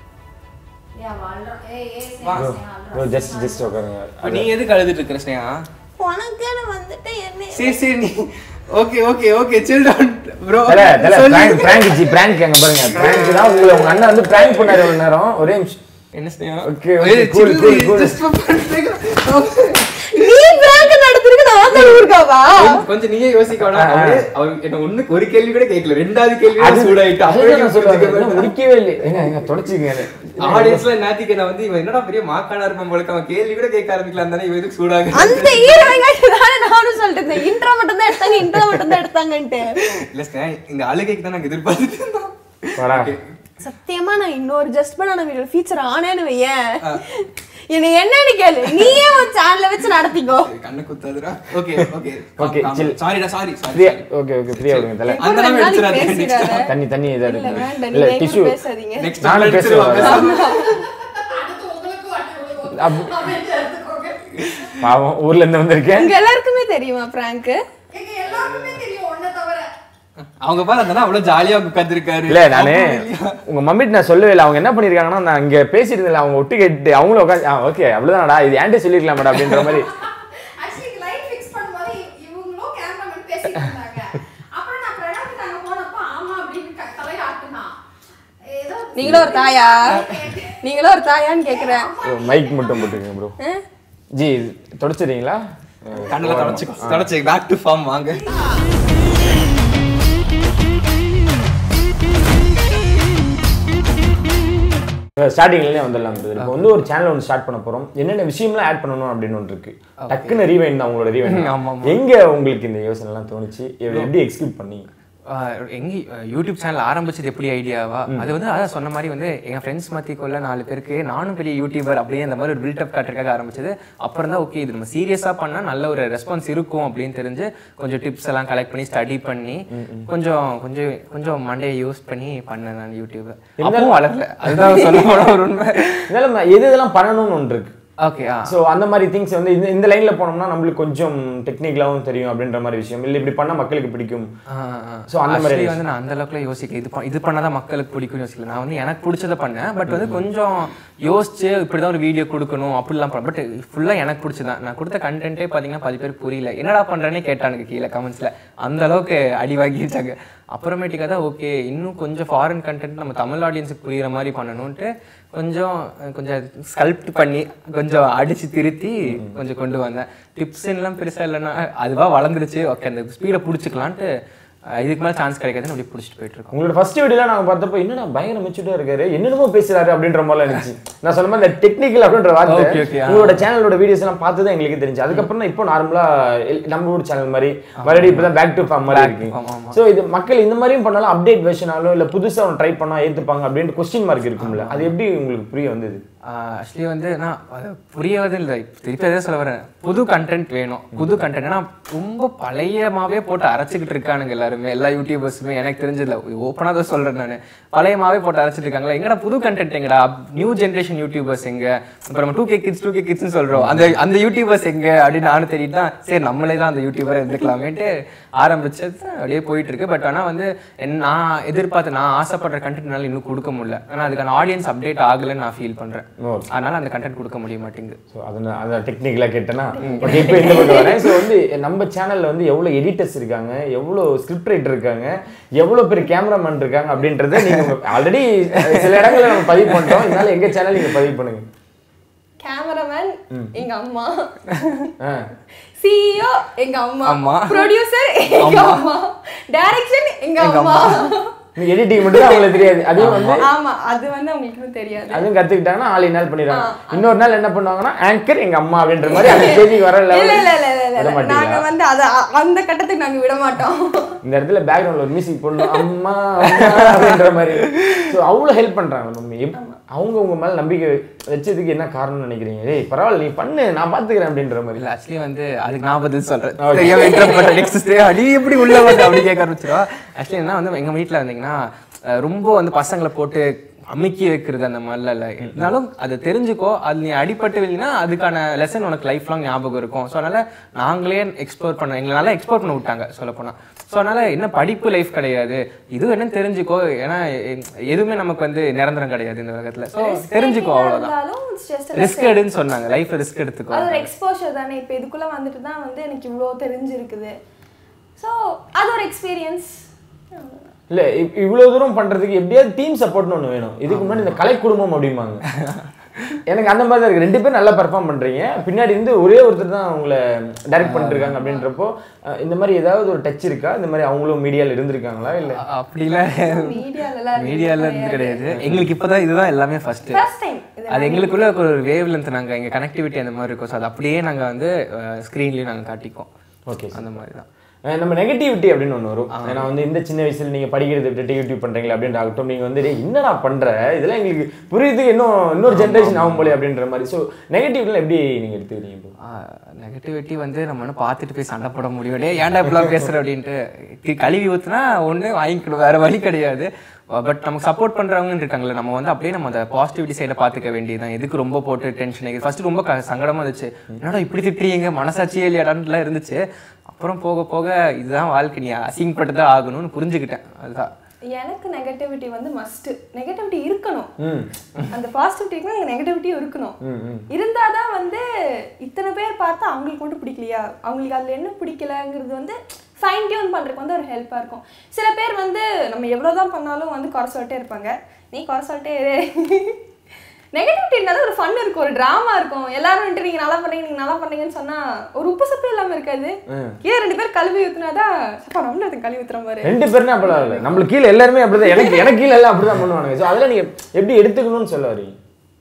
ஏன் வாழ்றான் ஏய் ஏய் வா. ப்ரோ ப்ரோ ஜஸ்ட் ஜஸ்ட் உட்காருங்க இப்ப நீ எதுக்கு அழுதுட்டு இருக்கிற ஸ்னேகா உனக்குன்னு வந்துட்டு என்ன சரி சரி நீ okay okay okay chill down bro தல தல பிராங்க் பிராங்க் ஜி பிராங்க் எங்க பாருங்க பிராங்க் தான் உங்களை உங்க அண்ணன் வந்து பிராங்க் பண்ணாரு ஒரு நேரம் ஒரே நிமிஷம் என்ன Sneha Okay, okay, cool, cool, cool. நீ பிராங்க் நடத்துறதுக்கு நான் தான் இருக்காவா கொஞ்சம் நீயே யோசிக்க வேணாம் ஆ, ஆ. அவரு அவர் என்ன ஒண்ணு ஒரு கேள்வி கூட கேட்கல ரெண்டாவது கேள்வி அது சூடாயிட்டு அதுதான் நான் சொல்லுவேன் இன்னும் முடிக்கவே இல்லை ஏங்க எங்க தொடச்சிங்க ஆடியன்ஸ்ல நேத்திக்கு நான் வந்து இவன் என்னடா பெரிய மாக்கானா இருப்பான் போல அவன் கேள்வி கூட கேட்க ஆரம்பிக்கலாம் தானே இவன் எதுக்கு சூடாக அந்த ஹீரோயிங்க தானே நானும் சொல்லிட்டு இருந்தேன் இன்ட்ரோ மட்டும் தான் எடுத்தாங்க இன்ட்ரோ மட்டும் தான் எடுத்தாங்கன்ட்டு இல்ல ஸ்னேகா, இந்த அழுகைக்கு தான் நாங்க எதிர்பார்த்துட்டு இருந்தோம் வாடா சத்தியமா நான் இன்னொரு ஜஸ்ட் பண்ண வீடியோ ஃபீச்சர் ஆனேன்னு வையேன் என்னை என்னன்னு கேளு நீயே ஒரு சேனல்ல வச்சு நடத்திக்கோ சரி, கண்ணு குத்தாதுடா ஓகே ஓகே Okay, chill. சாரிடா சாரி ஃப்ரீயா ஓகே ஓகே ஃப்ரீயா விடுங்க தல அந்த ஒரு நாள் நாளைக்கு எடுத்துறாதீங்க பேசிடாத. தண்ணி தண்ணி இதா இல்ல இருக்கு வேண்டாம் இல்ல நீங்க எங்க டிஷ்யூ பேசாதீங்க நெக்ஸ்ட் நானும் பேசுவேன் அடுத்து உங்களுக்கும் அடுத்து அப்ப- அப்படின்னு எடுத்துக்கோங்க பாவம் ஊர்ல இருந்து வந்திருக்கேன் உங்க எல்லாருக்குமே தெரியுமா பிராங்க் எங்க எல்லாருக்குமே தெரியும் ஒன்ன தவிர அவங்க பாரு அந்த அவ்வளவு ஜாலியா உட்கார்ந்திருக்காரு இல்ல நானு உங்க மம்மிட்டு நான் சொல்லவே இல்லை அவங்க என்ன பண்ணிருக்காங்கன்னா நான் இங்க பேசிட்டு இருந்தேன் அவங்க ஒட்டு கேட்டு அவங்களும் உட்காந்து ஓகே அவ்வளவுதான்டா இது ஏன்டே சொல்லிருக்கலாம் மேடம் அப்படின்ற மாதிரி ஆக்சுவலி லைட் ஃபிக்ஸ் பண்ணும்போது இவ- இவங்களும் கேமராமேன் பேசிட்டு இருந்தாங்க அப்புறம் நான் பிரணவுக்கு அங்க போனப்போ ஆமா அப்படின்னு க- தலையாட்டுனா ஏதோ நீங்களும் ஒரு தாயா நீங்களும் ஒரு தாயான்னு கேக்குறேன் மைக் மட்டும் போட்டுருக்கேன் ப்ரோ ஜி தொடச்சிடுறீங்களா கண்ணுல தொடச்சு தொடச்சு பேக் டு ஃபார்ம் வாங்க ஸ்டார்டிங்லேயே வந்துடலாம் brother. இப்போ வந்து ஒரு சேனல் ஒன்று ஸ்டார்ட் பண்ண போறோம் என்னென்ன விஷயம்லாம் ஆட் பண்ணணும் அப்படின்னு ஒன்று இருக்கு டக்குன்னு ரீவைண்ட் தான் உங்களோட ரீவைண்ட் ஆமா, எங்க உங்களுக்கு இந்த யோசனைலாம் தோணுச்சு எப்படி- எப்படி எக்ஸிக்யூட் பண்ணி ஆஹ் எங்க அஹ் யூடியூப் சேனல் ஆரம்பிச்சது எப்படி ஐடியாவா அது வந்து அதான் சொன்ன மாதிரி வந்து எங்க ஃப்ரெண்ட்ஸ் மத்திக்குள்ள நாலு பேருக்கு நானும் பெரிய யூடியூபர் அப்படியே அந்த மாதிரி ஒரு பில்டப் காட்டுறதுக்காக ஆரம்பிச்சது அப்புறம் தான் ஓகே இது நம்ம சீரியஸா பண்ணா நல்ல ஒரு ரெஸ்பான்ஸ் இருக்கும் அப்படின்னு தெரிஞ்சு கொஞ்சம் டிப்ஸ் எல்லாம் கலெக்ட் பண்ணி ஸ்டடி பண்ணி கொஞ்சம் கொஞ்சம் கொஞ்சம் மண்டையை யூஸ் பண்ணி பண்ணேன் நான் யூடியூப் அப்பவும் வளரல அதுதான் சொல்ல போன ஒரு உண்மை இருந்தாலும் எது இதெல்லாம் பண்ணணும்னு ஒன்று இருக்கு ஓகே ஆ ஸோ அந்த மாதிரி திங்ஸ் வந்து இந்த இந்த லைன்ல போனோம்னா நம்மளுக்கு கொஞ்சம் டெக்னிக்கலாவும் தெரியும் அப்படின்ற மாதிரி விஷயம் இல்லை இப்படி பண்ணா மக்களுக்கு பிடிக்கும் So, அந்த மாதிரி ஆக்சுவலி வந்து நான் அந்த அளவுக்குலாம் யோசிக்கல இது ப- இது பண்ணாதான் மக்களுக்கு பிடிக்கும்னு யோசிக்கல நான் வந்து எனக்கு பிடிச்சத பண்ணேன் பட் வந்து கொஞ்சம் யோசிச்சு இப்படிதான் ஒரு வீடியோ கொடுக்கணும் அப்படிலாம் பண்ண பட் ஃபுல்லா எனக்கு பிடிச்சதான் நான் கொடுத்த கண்டென்ட்டே பார்த்தீங்கன்னா பாதி பேர் புரியல என்னடா பண்றேனே கேட்டானுங்க கீழே கமெண்ட்ஸ்ல அந்த அளவுக்கு அடி வாங்கிட்டாங்க அப்புறமேட்டுக்கா தான் ஓகே இன்னும் கொஞ்சம் ஃபாரின் கண்டென்ட் நம்ம தமிழ் ஆடியன்ஸுக்கு புரியுற மாதிரி பண்ணணும்ட்டு கொஞ்சம் கொஞ்சம் ஸ்கல்ப்ட் பண்ணி கொஞ்சம் அடிச்சு திருத்தி கொஞ்சம் கொண்டு வந்தேன் டிப்ஸ் எல்லாம் பெருசா இல்லைன்னா அதுவா வளர்ந்துருச்சு ஓகே அந்த ஸ்பீடை பிடிச்சிக்கலான்ட்டு அஹ் இதுக்கு மேலே சான்ஸ் கிடைக்காதுன்னு அப்படி பிடிச்சிட்டு போயிட்டு இருக்கோம் உங்களோட ஃபர்ஸ்ட் வீடியோல நாங்க பார்த்தப்போ என்னடா பயங்கர மெச்சூர்டா இருக்காரு என்னென்னமோ பேசுறாரு அப்படின்ற மாதிரி இருந்துச்சு நான் சொன்ன மாதிரி இந்த டெக்னிக்கல் அப்படின்ற வார்த்தை Okay, okay, ஆ. உங்களோட சேனலோட வீடியோஸ் எல்லாம் பார்த்து தான் எங்களுக்கு தெரிஞ்சு அதுக்கப்புறம் தான் இப்போ நார்மலா நம்ம ஊர் சேனல் மாதிரி மறுபடியும் இப்பதான் பேக் டு ஃபார்ம் மாதிரி இருக்கு ஆமா, ஆமா. சோ இது மக்கள் இந்த மாதிரியும் பண்ணாலும் அப்டேட் வெர்ஷனாலும் இல்ல புதுசா ஒன்று ட்ரை பண்ணா ஏத்துப்பாங்க அப்படின்ட்டு கொஸ்டின் மார்க் இருக்கும்ல அது எப்படி உங்களுக்கு புரிய வந்தது ஆக்சுவலி வந்து நான் அது புரியவது இல்லை திருப்பி அதே சொல்ல வரேன் புது கண்டென்ட் வேணும் புது கண்டென்ட் ஏன்னா ரொம்ப பழையமாவே போட்டு அரைச்சிக்கிட்டு இருக்கானுங்க எல்லாருமே எல்லா யூடியூபர்ஸுமே எனக்கு தெரிஞ்சதில்ல ஓப்பனாக தான் சொல்கிறேன் நான் பழையமாவே போட்டு அரைச்சிட்டு இருக்காங்களா எங்கடா புது கண்டென்ட் எங்கடா நியூ ஜென்ரேஷன் யூடியூபர்ஸ் எங்க அப்புறம் நம்ம two K kids two K கிட்ஸ்னு சொல்கிறோம் அந்த அந்த யூடியூபர்ஸ் எங்க அப்படின்னு நானும் தேடிட்டு தான் சரி நம்மளே தான் அந்த யூடியூபர் இருந்துக்கலாமேட்டு ஆரம்பிச்சது அப்படியே போயிட்டு இருக்கு பட் ஆனால் வந்து என்ன- நான் எதிர்பார்த்து நான் ஆசைப்படுற கண்டென்ட்னால இன்னும் கொடுக்க முடியல ஆனால் அதுக்கான ஆடியன்ஸ் அப்டேட் ஆகலைன்னு நான் ஃபீல் பண்றேன் Okay. அதனால அந்த கண்டென்ட் கொடுக்க முடிய மாட்டேங்குது ஸோ அதை நான் அதை டெக்னிக்கலாக கேட்டேன்னா ஓகே இப்போ இந்த பக்கம் வரேன் ஸோ வந்து நம்ம சேனலில் வந்து எவ்வளோ எடிட்டர்ஸ் இருக்காங்க எவ்வளோ ஸ்கிரிப்ட் ரைட்டர் இருக்காங்க எவ்வளோ பேர் கேமராமேன் இருக்காங்க அப்படின்றத நீங்கள் ஆல்ரெடி சில இடங்களில் நம்ம பதிவு பண்ணிட்டோம் இதனால எங்கள் சேனல் நீங்கள் பதிவு பண்ணுங்க கேமராமேன் எங்க அம்மா ஆ சிஇஓ எங்க அம்மா அம்மா. ப்ரொடியூசர் எங்க அம்மா டைரக்ஷன் எங்க அம்மா எடிட்டிங் மட்டும் தான் அவங்களுக்கு தெரியாது அதையும் வந்து ஆமா அது வந்து அவங்களுக்கு இன்னும் தெரியாது அதுவும் கத்துக்கிட்டாங்கன்னா ஆள் நாள் பண்ணிடுறாங்க இன்னொரு நாள் என்ன பண்ணுவாங்கன்னா ஆங்கர் எங்க அம்மா அப்படின்ற மாதிரி அந்த செய்திக்கு வர இல்ல level இல்ல இல்ல இல்ல விட இல்ல மாட்டீங்களா? நாங்க வந்து அத அ- அந்த கட்டத்துக்கு நாங்க விட மாட்டோம் இந்த இடத்துல பேக்ரவுண்ட்ல ஒரு மியூசிக் போடணும் அம்மா அம்மா அப்படின்ற மாதிரி ஸோ அவ்வளோ ஹெல்ப் பண்றாங்க மம்மி எப்- அவங்க உங்க மேல நம்பிக்கை வச்சதுக்கு என்ன காரணம்னு நினைக்கிறீங்க ஏய் பரவாயில்ல நீ பண்ணு நான் பாத்துக்கிறேன் அப்படின்ற மாதிரி இல்ல ஆக்சுவலி வந்து அதுக்கு நான் பதில் சொல்றேன் தெரியாம interrupt பண்றேன். Next stay, அடி எப்படி உள்ள வந்து அப்படி கேட்க ஆரம்பிச்சிருவா ஆக்சுவலி என்ன வந்து எங்க வீட்ல வந்தீங்கன்னா அஹ் ரொம்ப வந்து பசங்களை போட்டு அமுக்கி வைக்கிறது அந்த மாதிரிலாம் இல்லை இருந்தாலும் அதை தெரிஞ்சுக்கோ அது நீ அடிபட்டு வெளினா அதுக்கான லெசன் உனக்கு லைஃப் லாங் ஞாபகம் இருக்கும் ஸோ அதனால நாங்களே எக்ஸ்ப்ளோர் பண்ண எங்களை நல்லா எக்ஸ்ப்ளோர் பண்ண விட்டாங்க சொல்ல போனா ஸோ அதனால என்ன படிப்பு லைஃப் கிடையாது இது என்னன்னு தெரிஞ்சுக்கோ ஏன்னா எ- எதுவுமே நமக்கு வந்து நிரந்தரம் கிடையாது இந்த உலகத்துல ஸோ தெரிஞ்சுக்கோ அவ்வளவுதான் இருந்தாலும் it's just a ரிஸ்க் எடுன்னு சொன்னாங்க லைஃப்ல ரிஸ்க் எடுத்துக்கோ அது ஒரு எக்ஸ்போஷர் தானே இப்போ இதுக்குள்ள வந்துட்டு தான் வந்து எனக்கு இவ்வளோ தெரிஞ்சிருக்குது ஸோ அது ஒரு எக்ஸ்பீரியன்ஸ் இல்ல இவ்- இவ்வளவு தூரம் பண்றதுக்கு எப்படியாவது டீம் சப்போர்ட்னு ஒண்ணு வேணும் இதுக்கு முன்னாடி இந்த கலை குடும்பம் அப்படிம்பாங்க எனக்கு அந்த மாதிரி தான் இருக்கு ரெண்டு பேரும் நல்லா பெர்ஃபார்ம் பண்றீங்க பின்னாடி இருந்து ஒரே ஒருத்தர் தான் உங்களை டைரக்ட் பண்ணிட்டு இருக்காங்க அப்படின்றப்போ அஹ், இந்த மாதிரி ஏதாவது ஒரு டச் இருக்கா இந்த மாதிரி அவங்களும் மீடியால இருந்திருக்காங்களா இல்ல அப்படிலாம் மீடியாலலாம் மீடியால இருந்து கிடையாது எங்களுக்கு இப்பதான் இதுதான் எல்லாமே ஃபர்ஸ்ட் ஃபர்ஸ்ட் டைம் இது அது எங்களுக்குள்ள ஒரு வேவ் லென்த் நாங்க எங்க கனெக்டிவிட்டி அந்த மாதிரி இருக்கும் ஸோ அது அப்படியே நாங்க வந்து ஸ்க்ரீன்லயும் நாங்க காட்டிக்குவோம் ஓகே அந்த மாதிரி தான் அஹ் நம்ம நெகட்டிவிட்டி அப்படின்னு ஒன்று வரும் ஏன்னா வந்து இந்த சின்ன வயசுல நீங்க படிக்கிறதை விட்டுட்டு யூடியூப் பண்றீங்களா அப்படின்ற ஆகட்டும் நீங்க வந்து "டேய், என்னடா பண்ற இதெல்லாம் எங்களுக்கு புரியுதுக்கு இன்னும் இன்னொரு ஜென்ரேஷன் ஆகும் போலே அப்படின்ற மாதிரி ஸோ நெகட்டிவ்லாம் எப்படி நீங்க எடுத்துக்கிறீங்க இப்போ நெகட்டிவிட்டி வந்து நம்ம ஒன்றும் பார்த்துட்டு போய் சண்டை போட முடியும் டே ஏன்டா இப்படிலாம் பேசுற அப்படின்ட்டு கி- கழுவி ஊத்துனா ஒன்று வாங்கிக்கணும் வேற வழி கிடையாது பட் நமக்கு சப்போர்ட் பண்றவங்க இருக்காங்கல்ல நம்ம வந்து அப்படியே நம்ம அந்த பாசிட்டிவிட்டி சைடை பார்த்துக்க வேண்டியதுதான் எதுக்கு ரொம்ப போட்டு டென்ஷன் ஆகி ஃபர்ஸ்ட் ரொம்ப க- சங்கடமா இருந்துச்சு என்னடா இப்படி திட்டுறீங்க மனசாட்சியே இல்லையாடான்லாம் இருந்துச்சு அப்புறம் போக போக இதுதான் வாழ்க்கை நீ அசிங்கப்பட்டு தான் ஆகணும்னு புரிஞ்சுக்கிட்டேன் அதுதான் எனக்கு நெகட்டிவிட்டி வந்து மஸ்ட் நெகட்டிவிட்டி இருக்கணும் ம் அந்த பாசிட்டிவிட்டிக்கும் எனக்கு நெகட்டிவிட்டி இருக்கணும் ம் ம் இருந்தாதான் வந்து இத்தனை பேர் பார்த்தா அவங்களுக்கு மட்டும் பிடிக்கலையா அவங்களுக்கு அதுல என்ன பிடிக்கலங்கிறது வந்து ஃபைன் டியூன் பண்றதுக்கு வந்து ஒரு ஹெல்ப்பா இருக்கும் சில பேர் வந்து நம்ம எவ்வளவுதான் பண்ணாலும் வந்து குறை சொல்லிட்டே இருப்பாங்க நீ குறை சொல்லிட்டே இரு நெகட்டிவிட்டி இருந்தாலும் ஒரு ஃபன் இருக்கும் ஒரு டிராமா இருக்கும் எல்லாரும் வந்துட்டு நீங்க நல்லா பண்ணீங்க நீங்க நல்லா பண்ணீங்கன்னு சொன்னா ஒரு உப்பு சப்பு இல்லாம இருக்காது ஏன் ரெண்டு பேர் கழுவி ஊத்துனாதான் சப்பா நம்மளும் அதுக்கு கழுவி ஊத்துற மாதிரி ரெண்டு பேருமே அப்படிலாம் இல்லை நம்மளுக்கு கீழே எல்லாருமே அப்படிதான் எனக்கு எனக்கு கீழே எல்லாம் அப்படிதான் பண்ணுவானுங்க ஸோ அதெல்லாம் நீங்க எப்படி எடுத்துக்கணும்னு சொல்ல வரீங்க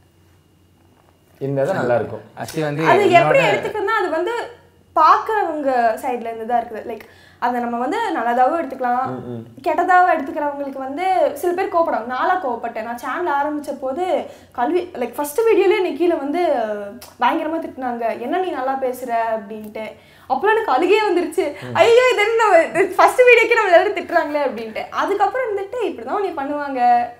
இருந்தால் தான் நல்லா இருக்கும் ஆக்சுவலி வந்து அது எப்படி என்னோட- எடுத்துக்கணும்னா அது வந்து பார்க்கறவங்க சைடுல இருந்து தான் இருக்குது லைக் அதை நம்ம வந்து நல்லதாகவும் எடுத்துக்கலாம் கெட்டதாகவும் எடுத்துக்கிறவங்களுக்கு வந்து சில பேர் கோவப்படுவாங்க நாளா கோவப்பட்டேன் நான் சேனல் ஆரம்பிச்ச போது கல்வி லைக் ஃபர்ஸ்ட் வீடியோலேயே என்னை கீழே வந்து பயங்கரமா திட்டினாங்க என்ன நீ நல்லா பேசுற அப்படின்ட்டு அப்புறம் எனக்கு அழுகே வந்துருச்சு ஐயோ இது என்ன ஃபர்ஸ்ட் வீடியோக்கே நம்ம எல்லாரும் திட்டுறாங்களே அப்படின்ட்டு அதுக்கப்புறம் இருந்துட்டு இப்படிதான் நீ பண்ணுவாங்க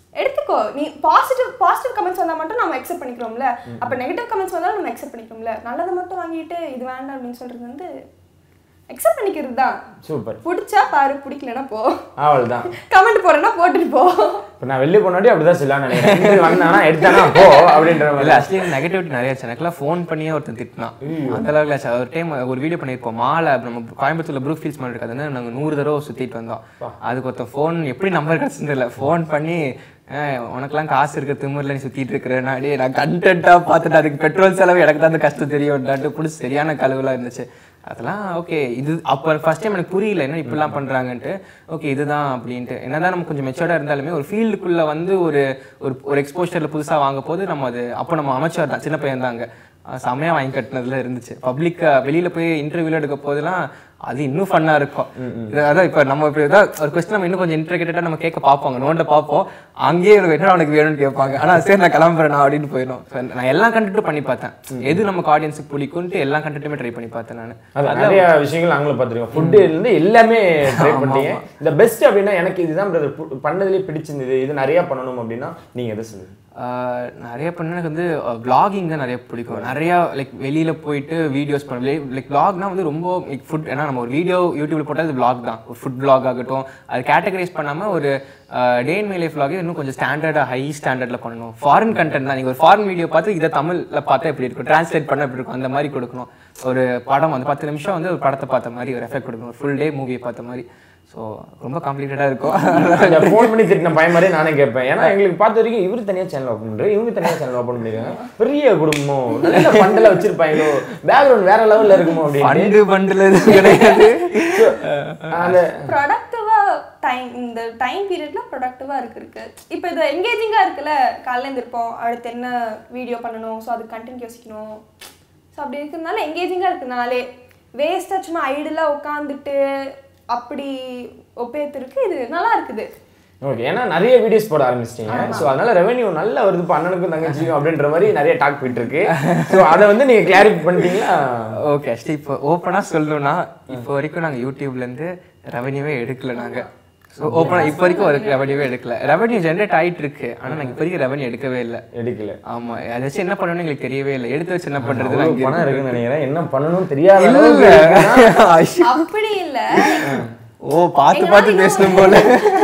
எடுத்துக்கோ நீ பாசிட்டிவ் பாசிட்டிவ் கமெண்ட்ஸ் வந்தா மட்டும் நம்ம அக்செப்ட் பண்ணிக்கிறோம்ல அப்ப நெகட்டிவ் கமெண்ட்ஸ் வந்தாலும் நம்ம அக்செப்ட் பண்ணிக்கிறோம்ல நல்லதை மட்டும் வாங்கிட்டு இது வேண்டாம் அப்படின்னு சொல்றது வந்து அக்செப்ட் பண்ணிக்கிறது தான் சூப்பர் பிடிச்சா பாரு பிடிக்கலனா போ அவ்வளவுதான் கமெண்ட் போறேன்னா போட்டுட்டு போ இப்போ நான் வெளியே போனாடி அப்படிதான் சொல்லலாம் நினைக்கிறேன் இன்டர்வியூ வந்தானா எடுத்தானா போ அப்படின்ற இல்ல மாதிரி ஆக்சுவலி நெகட்டிவிட்டி நிறைய இருந்துச்சு எனக்குலாம் ஃபோன் பண்ணியே ஒருத்தன் திட்டினான் அந்த அளவுக்கு ஆச்சு. ஒரு டைம் ஒரு வீடியோ பண்ணியிருப்போம் மாலை நம்ம கோயம்புத்தூர்ல ப்ரூக் ஃபீல்ஸ் மாதிரி இருக்காது வந்து நாங்கள் நூறு தடவை சுத்திட்டு வந்தோம் அதுக்கு ஒருத்தன் ஃபோன் எப்படி நம்பர் கிடச்சிருந்து இல்லை ஃபோன் பண்ணி "ஏய், உனக்கெல்லாம் காசு இருக்க திமிரில் நீ சுத்திட்டு இருக்கிற நாடி நான் கண்டென்ட்டாக பார்த்துட்டு அதுக்கு பெட்ரோல் செலவு எனக்கு தான் அந்த கஷ்டம் தெரியும்டான்ட்டு பிடிச்சி சரியான கழுவுலாம் இருந்துச்சு அதெல்லாம் ஓகே இது அப்போ ஃபர்ஸ்ட் டைம் எனக்கு புரியல என்ன இப்படிலாம் பண்ணுறாங்கன்ட்டு ஓகே இதுதான் அப்படின்ட்டு என்னதான் நம்ம கொஞ்சம் மெச்சூர்டாக இருந்தாலுமே ஒரு ஃபீல்டுக்குள்ளே வந்து ஒரு ஒரு ஒரு எக்ஸ்போஷரில் புதுசாக வாங்க போது நம்ம அது அப்போ நம்ம அமைச்சர் தான் சின்ன பையன் தாங்க செம்மையாக வாங்கி கட்டினதுல இருந்துச்சு பப்ளிக் வெளியில் போய் இன்டர்வியூல எடுக்க போதெல்லாம் அது இன்னும் ஃபன்னாக இருக்கும் இது அதான் இப்போ நம்ம இப்போ ஏதாவது ஒரு கொஸ்டின் நம்ம இன்னும் கொஞ்சம் இன்டர்கேட்டடாக நம்ம கேட்க பார்ப்போங்க நோண்ட பார்ப்போம் அங்கேயே எனக்கு என்ன உனக்கு வேணும்னு கேட்பாங்க ஆனால் சரி நான் கிளம்புறேன் நான் அப்படின்னு போயிடும் So, நான் எல்லா கண்டென்ட்டும் பண்ணி பார்த்தேன் எது நமக்கு ஆடியன்ஸுக்கு பிடிக்கும்ட்டு எல்லா கண்டென்ட்டுமே ட்ரை பண்ணி பார்த்தேன் நான் அது நிறைய விஷயங்கள் நாங்களும் பார்த்துருக்கோம் ஃபுட்டு இருந்து எல்லாமே ட்ரை பண்ணிட்டீங்க இந்த பெஸ்ட் அப்படின்னா எனக்கு இதுதான் brother பு- பண்ணதுலயே பிடிச்சிருந்தது இது நிறைய பண்ணணும் அப்படின்னா நீங்க எதை சொல்லுங்க ஆஹ் நிறைய பண்ண எனக்கு வந்து vlogging தான் நிறைய பிடிக்கும் நிறைய லைக் வெளியில போயிட்டு வீடியோஸ் பண்ண லைக் vlogனா வந்து ரொம்ப லைக் ஃபுட் ஏன்னா நம்ம ஒரு வீடியோ யூடியூப்ல போட்டால் அது vlog தான் ஒரு ஃபுட் vlog ஆகட்டும் அது கேட்டகரைஸ் பண்ணாம ஒரு day in my life vlog இன்னும் கொஞ்சம் ஸ்டாண்டர்டாக ஹை ஸ்டாண்டர்ட்ல பண்ணணும் ஃபாரின் கண்டென்ட் தான் நீங்க ஒரு ஃபாரின் வீடியோ பார்த்து இதை தமிழ்ல பார்த்தா எப்படி இருக்கும் டிரான்ஸ்லேட் பண்ண எப்படி இருக்கும் அந்த மாதிரி கொடுக்கணும் ஒரு படம் வந்து பத்து நிமிஷம் வந்து ஒரு படத்தை பார்த்த மாதிரி ஒரு எஃபெக்ட் கொடுக்கணும் ஒரு ஃபுல் டே மூவியை பார்த்த மாதிரி ஸோ ரொம்ப காம்ப்ளிகேட்டடாக இருக்கும் இந்த ஃபோன் பண்ணி திட்டின பையன் மாதிரி நானே கேட்பேன் ஏன்னா எங்களுக்கு பார்த்த வரைக்கும் இவரு தனியா சேனல் ஓப்பன் பண்றாரு இவங்க தனியா சேனல் ஓப்பன் பண்ணிருக்காங்க பெரிய குடும்பம் நல்ல ஃபண்டெல்லாம் வச்சிருப்பாங்களோ பேக்ரவுண்ட் வேற லெவல்ல இருக்குமோ அப்படின்னு ஃபண்டு பண்டில் எதுவும் கிடையாது அந்த ப்ரொடக்டிவா டைம் இந்த டைம் பீரியட்ல ப்ரொடக்டிவா இருக்கு இருக்கு இப்போ இது எங்கேஜிங்கா இருக்குல்ல காலையில எழுந்திருப்போம் அடுத்து என்ன வீடியோ பண்ணணும் ஸோ அது கண்டென்ட் யோசிக்கணும் ஸோ அப்படி இருக்கிறதுனால எங்கேஜிங்கா இருக்குனாலே வேஸ்டா சும்மா ஐடியலாக உட்காந்துட்டு அப்படி ஒப்பேத்திருக்கு இது நல்லா இருக்குது ஓகே ஏன்னா நிறைய வீடியோஸ் போட ஆரம்பிச்சிட்டீங்க ஸோ அதனால ரெவென்யூ நல்லா வருது இப்போ அண்ணனுக்கும் தங்கச்சிக்கும் அப்படின்ற மாதிரி நிறைய டாக் போயிட்டு இருக்கு ஸோ அதை வந்து நீங்க கிளாரிஃபை பண்ணிட்டீங்களா ஓகே அஷ்டி இப்போ ஓப்பனாக சொல்லணும்னா இப்போ வரைக்கும் நாங்கள் யூடியூப்லேருந்து ரெவன்யூவே எடுக்கல நாங்கள் ஸோ ஓப்பனாக இப்போ வரைக்கும் ஒரு ரெவன்யூவே எடுக்கல ரெவன்யூ ஜென்ரேட் ஆயிட்டு இருக்கு ஆனால் நாங்கள் இப்போ வரைக்கும் ரெவன்யூ எடுக்கவே இல்லை எடுக்கல ஆமா அதை வச்சு என்ன பண்ணணும்னு எங்களுக்கு தெரியவே இல்லை எடுத்து வச்சு என்ன பண்றது அவ்வளவு பணம் இருக்குன்னு நினைக்கிறேன் என்ன பண்ணணும் தெரியாத இல்ல அளவுக்கு இருக்குன்னா, அப்படி இல்ல ஓ பார்த்து பார்த்து பேசணும் போல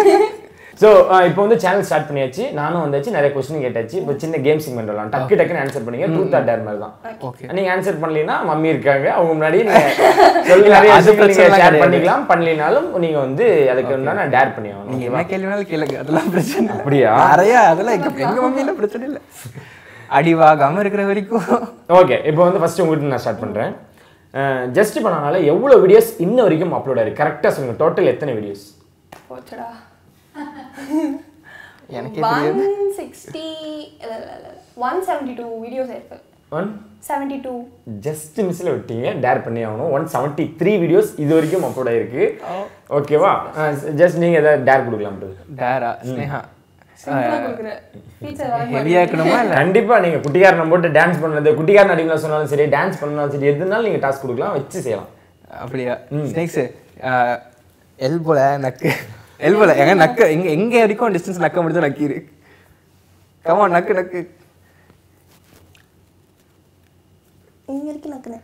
ஸோ இப்போ வந்து சேனல் ஸ்டார்ட் பண்ணியாச்சு நானும் வந்தாச்சு நிறைய கொஸ்டின் கேட்டாச்சு இப்போ சின்ன கேம் செக்மெண்ட் வரலாம் டக்கு டக்குன்னு ஆன்சர் பண்ணீங்க ட்ரூத் ஆர் டேர் மாதிரி தான் Okay. நீங்க ஆன்சர் பண்ணலீங்கன்னா மம்மி இருக்காங்க அவங்க முன்னாடி நீங்க சொல்லி நிறைய அது விஷயங்கள் நீங்க பிரச்சனைலாம் ஷேர் கிடையாது. பண்ணிக்கலாம் பண்ணலினாலும் நீங்க வந்து அதுக்கு நான் டேர் பண்ணி ஆகணும் நீங்க என்ன கேள்வி வேணாலும் கேளுங்க அதெல்லாம் பிரச்சனை இல்லை. அப்படியா? நிறைய அதெல்லாம் எங்க எங்க மம்மியில பிரச்சனை இல்லை அடி வாகாம இருக்கிற வரைக்கும் ஓகே இப்போ வந்து ஃபர்ஸ்ட் உங்ககிட்ட நான் ஸ்டார்ட் பண்றேன் ஜஸ்ட் பண்ணனால எவ்வளவு வீடியோஸ் இன்ன வரைக்கும் அப்லோட் ஆயிருக்கு கரெக்டா சொல்லுங்க டோட்டல் எத்தனை வீடியோஸ் போச்சுடா எனக்கே one sixty one seventy two videos இருக்கு ஒன் செவன்டி டூ ஜஸ்ட் மிஸ்ல விட்டீங்க டேர் பண்ணி ஆகணும் ஒன் செவன்ட்டி த்ரீ வீடியோஸ் இது வரைக்கும் அப்லோட் ஆயிருக்கு ஓகேவா ஜஸ்ட் நீங்க ஏதாவது டேர் கொடுக்கலாம் bro. டேரா ஸ்னேகா சிம்பிளா கொடுக்குறேன் ஃபீச்சர் ஹெவியா இருக்கணுமா இல்ல கண்டிப்பா நீங்க குட்டிக்காரனை போட்டு டான்ஸ் பண்ணது குட்டிக்காரன் அடிக்கலாம் சொன்னாலும் சரி டான்ஸ் பண்ணாலும் சரி எதுனாலும் நீங்க டாஸ்க் கொடுக்கலாம் வச்சு செய்யலாம் அப்படியா ஸ்னேக்ஸ் எல்போல நக்கு எல்போல எங்க நக்கு எங்க எங்க வரைக்கும் டிஸ்டன்ஸ் நக்க முடிஞ்சா நக்கிரு கமா நக்கு நக்கு இங்க இருக்கு நக்குனேன்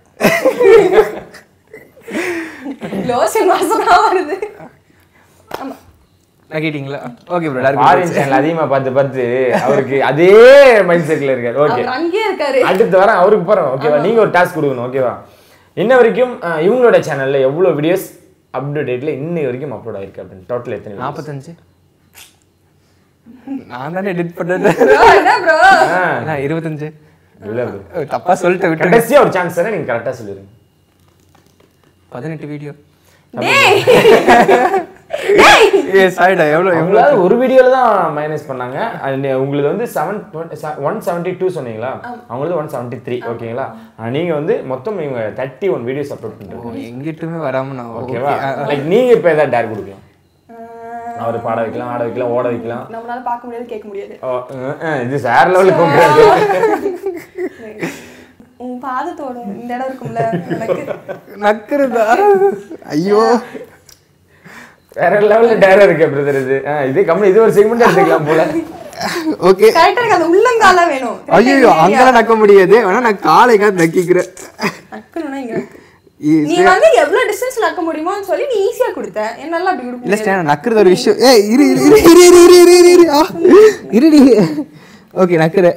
லோஷன் வாசனா வருது ஆமா நக்கிட்டீங்களா ஓகே ப்ரோ ஃபாரின் சேனல் அதிகமா பார்த்து பார்த்து அவருக்கு அதே மைண்ட் செட்ல இருக்காரு ஓகே அவர் அங்கேயே இருக்காரு அடுத்து வரேன் அவருக்கு போறோம் ஓகேவா நீங்க ஒரு டாஸ்க் கொடுக்கணும் ஓகேவா இன்ன வரைக்கும் அஹ், இவங்களோட சேனல்ல எவ்வளவு வீடியோஸ் அப்டேட்ல இன்னை வரைக்கும் அப்லோட் ஆயிருக்கு அப்படின்னு டோட்டல் எத்தனை videos? நாற்பத்தஞ்சு நான் தானே எடிட் பண்ணது ப்ரோ என்ன ப்ரோ ஆ, நான் இருபத்தஞ்சு இல்ல bro. தப்பா சொல்லிட்டு விட்டு கடைசியா ஒரு சான்ஸ் தரேன் நீங்க கரெக்டா சொல்லிருங்க பதினெட்டு வீடியோ டேய் ஏ சாரிடா எவ்வளோ எவ்வளோ அவங்களாவது ஒரு வீடியோல தான் மைனஸ் பண்ணாங்க அது உங்களுக்கு வந்து செவன் ஒன் செவன்ட்டி டூ சொன்னீங்களா அவங்களது ஒன் செவன்ட்டி த்ரீ ஓகேங்களா ஆனா, நீங்க வந்து மொத்தம் இவங்க தேர்ட்டி ஒன் வீடியோஸ் அப்லோட் பண்றீங்க எங்கிட்டுமே வராம நான் ஓகேவா ஓகே லைக் நீங்க இப்ப ஏதாவது டேர் கொடுக்கலாம் அவர் பாட வைக்கலாம் ஆட வைக்கலாம் ஓட வைக்கலாம் நம்மளால பார்க்க முடியாது கேட்க முடியாது ஓ, அஹ், அஹ், இது வேற லெவலுக்கு கொண்டு உன் பாதத்தோட இந்த இடம் இருக்கும்ல எனக்கு நக்குறதா ஐயோ வேற லெவல்ல டேரா இருக்கு பிரதர் இது அஹ், இது கம்மி இது ஒரு செக்மெண்ட் எடுத்துக்கலாம் போல ஓகே கரெக்டா எனக்கு அந்த உள்ளங்கால வேணும் ஐயோ அங்கெல்லாம் நக்க முடியாது வேணா நான் காலைக்காக நக்கிக்கிறேன் நக்கணும்னா இங்க இருக்கு. இ- நீ வந்து எவ்வளவு டிஸ்டன்ஸ் நக்க முடியுமோன்னு சொல்லி நீ ஈஸியா கொடுத்த என்னால அப்படி கொடுக்க இல்ல முடியாது. ஸ்டே நக்குறது ஒரு விஷயம் ஏ இரு இரு இரு இரு இரு இரு இரு இரு இரு ஆ இருடி ஓகே நக்குறேன்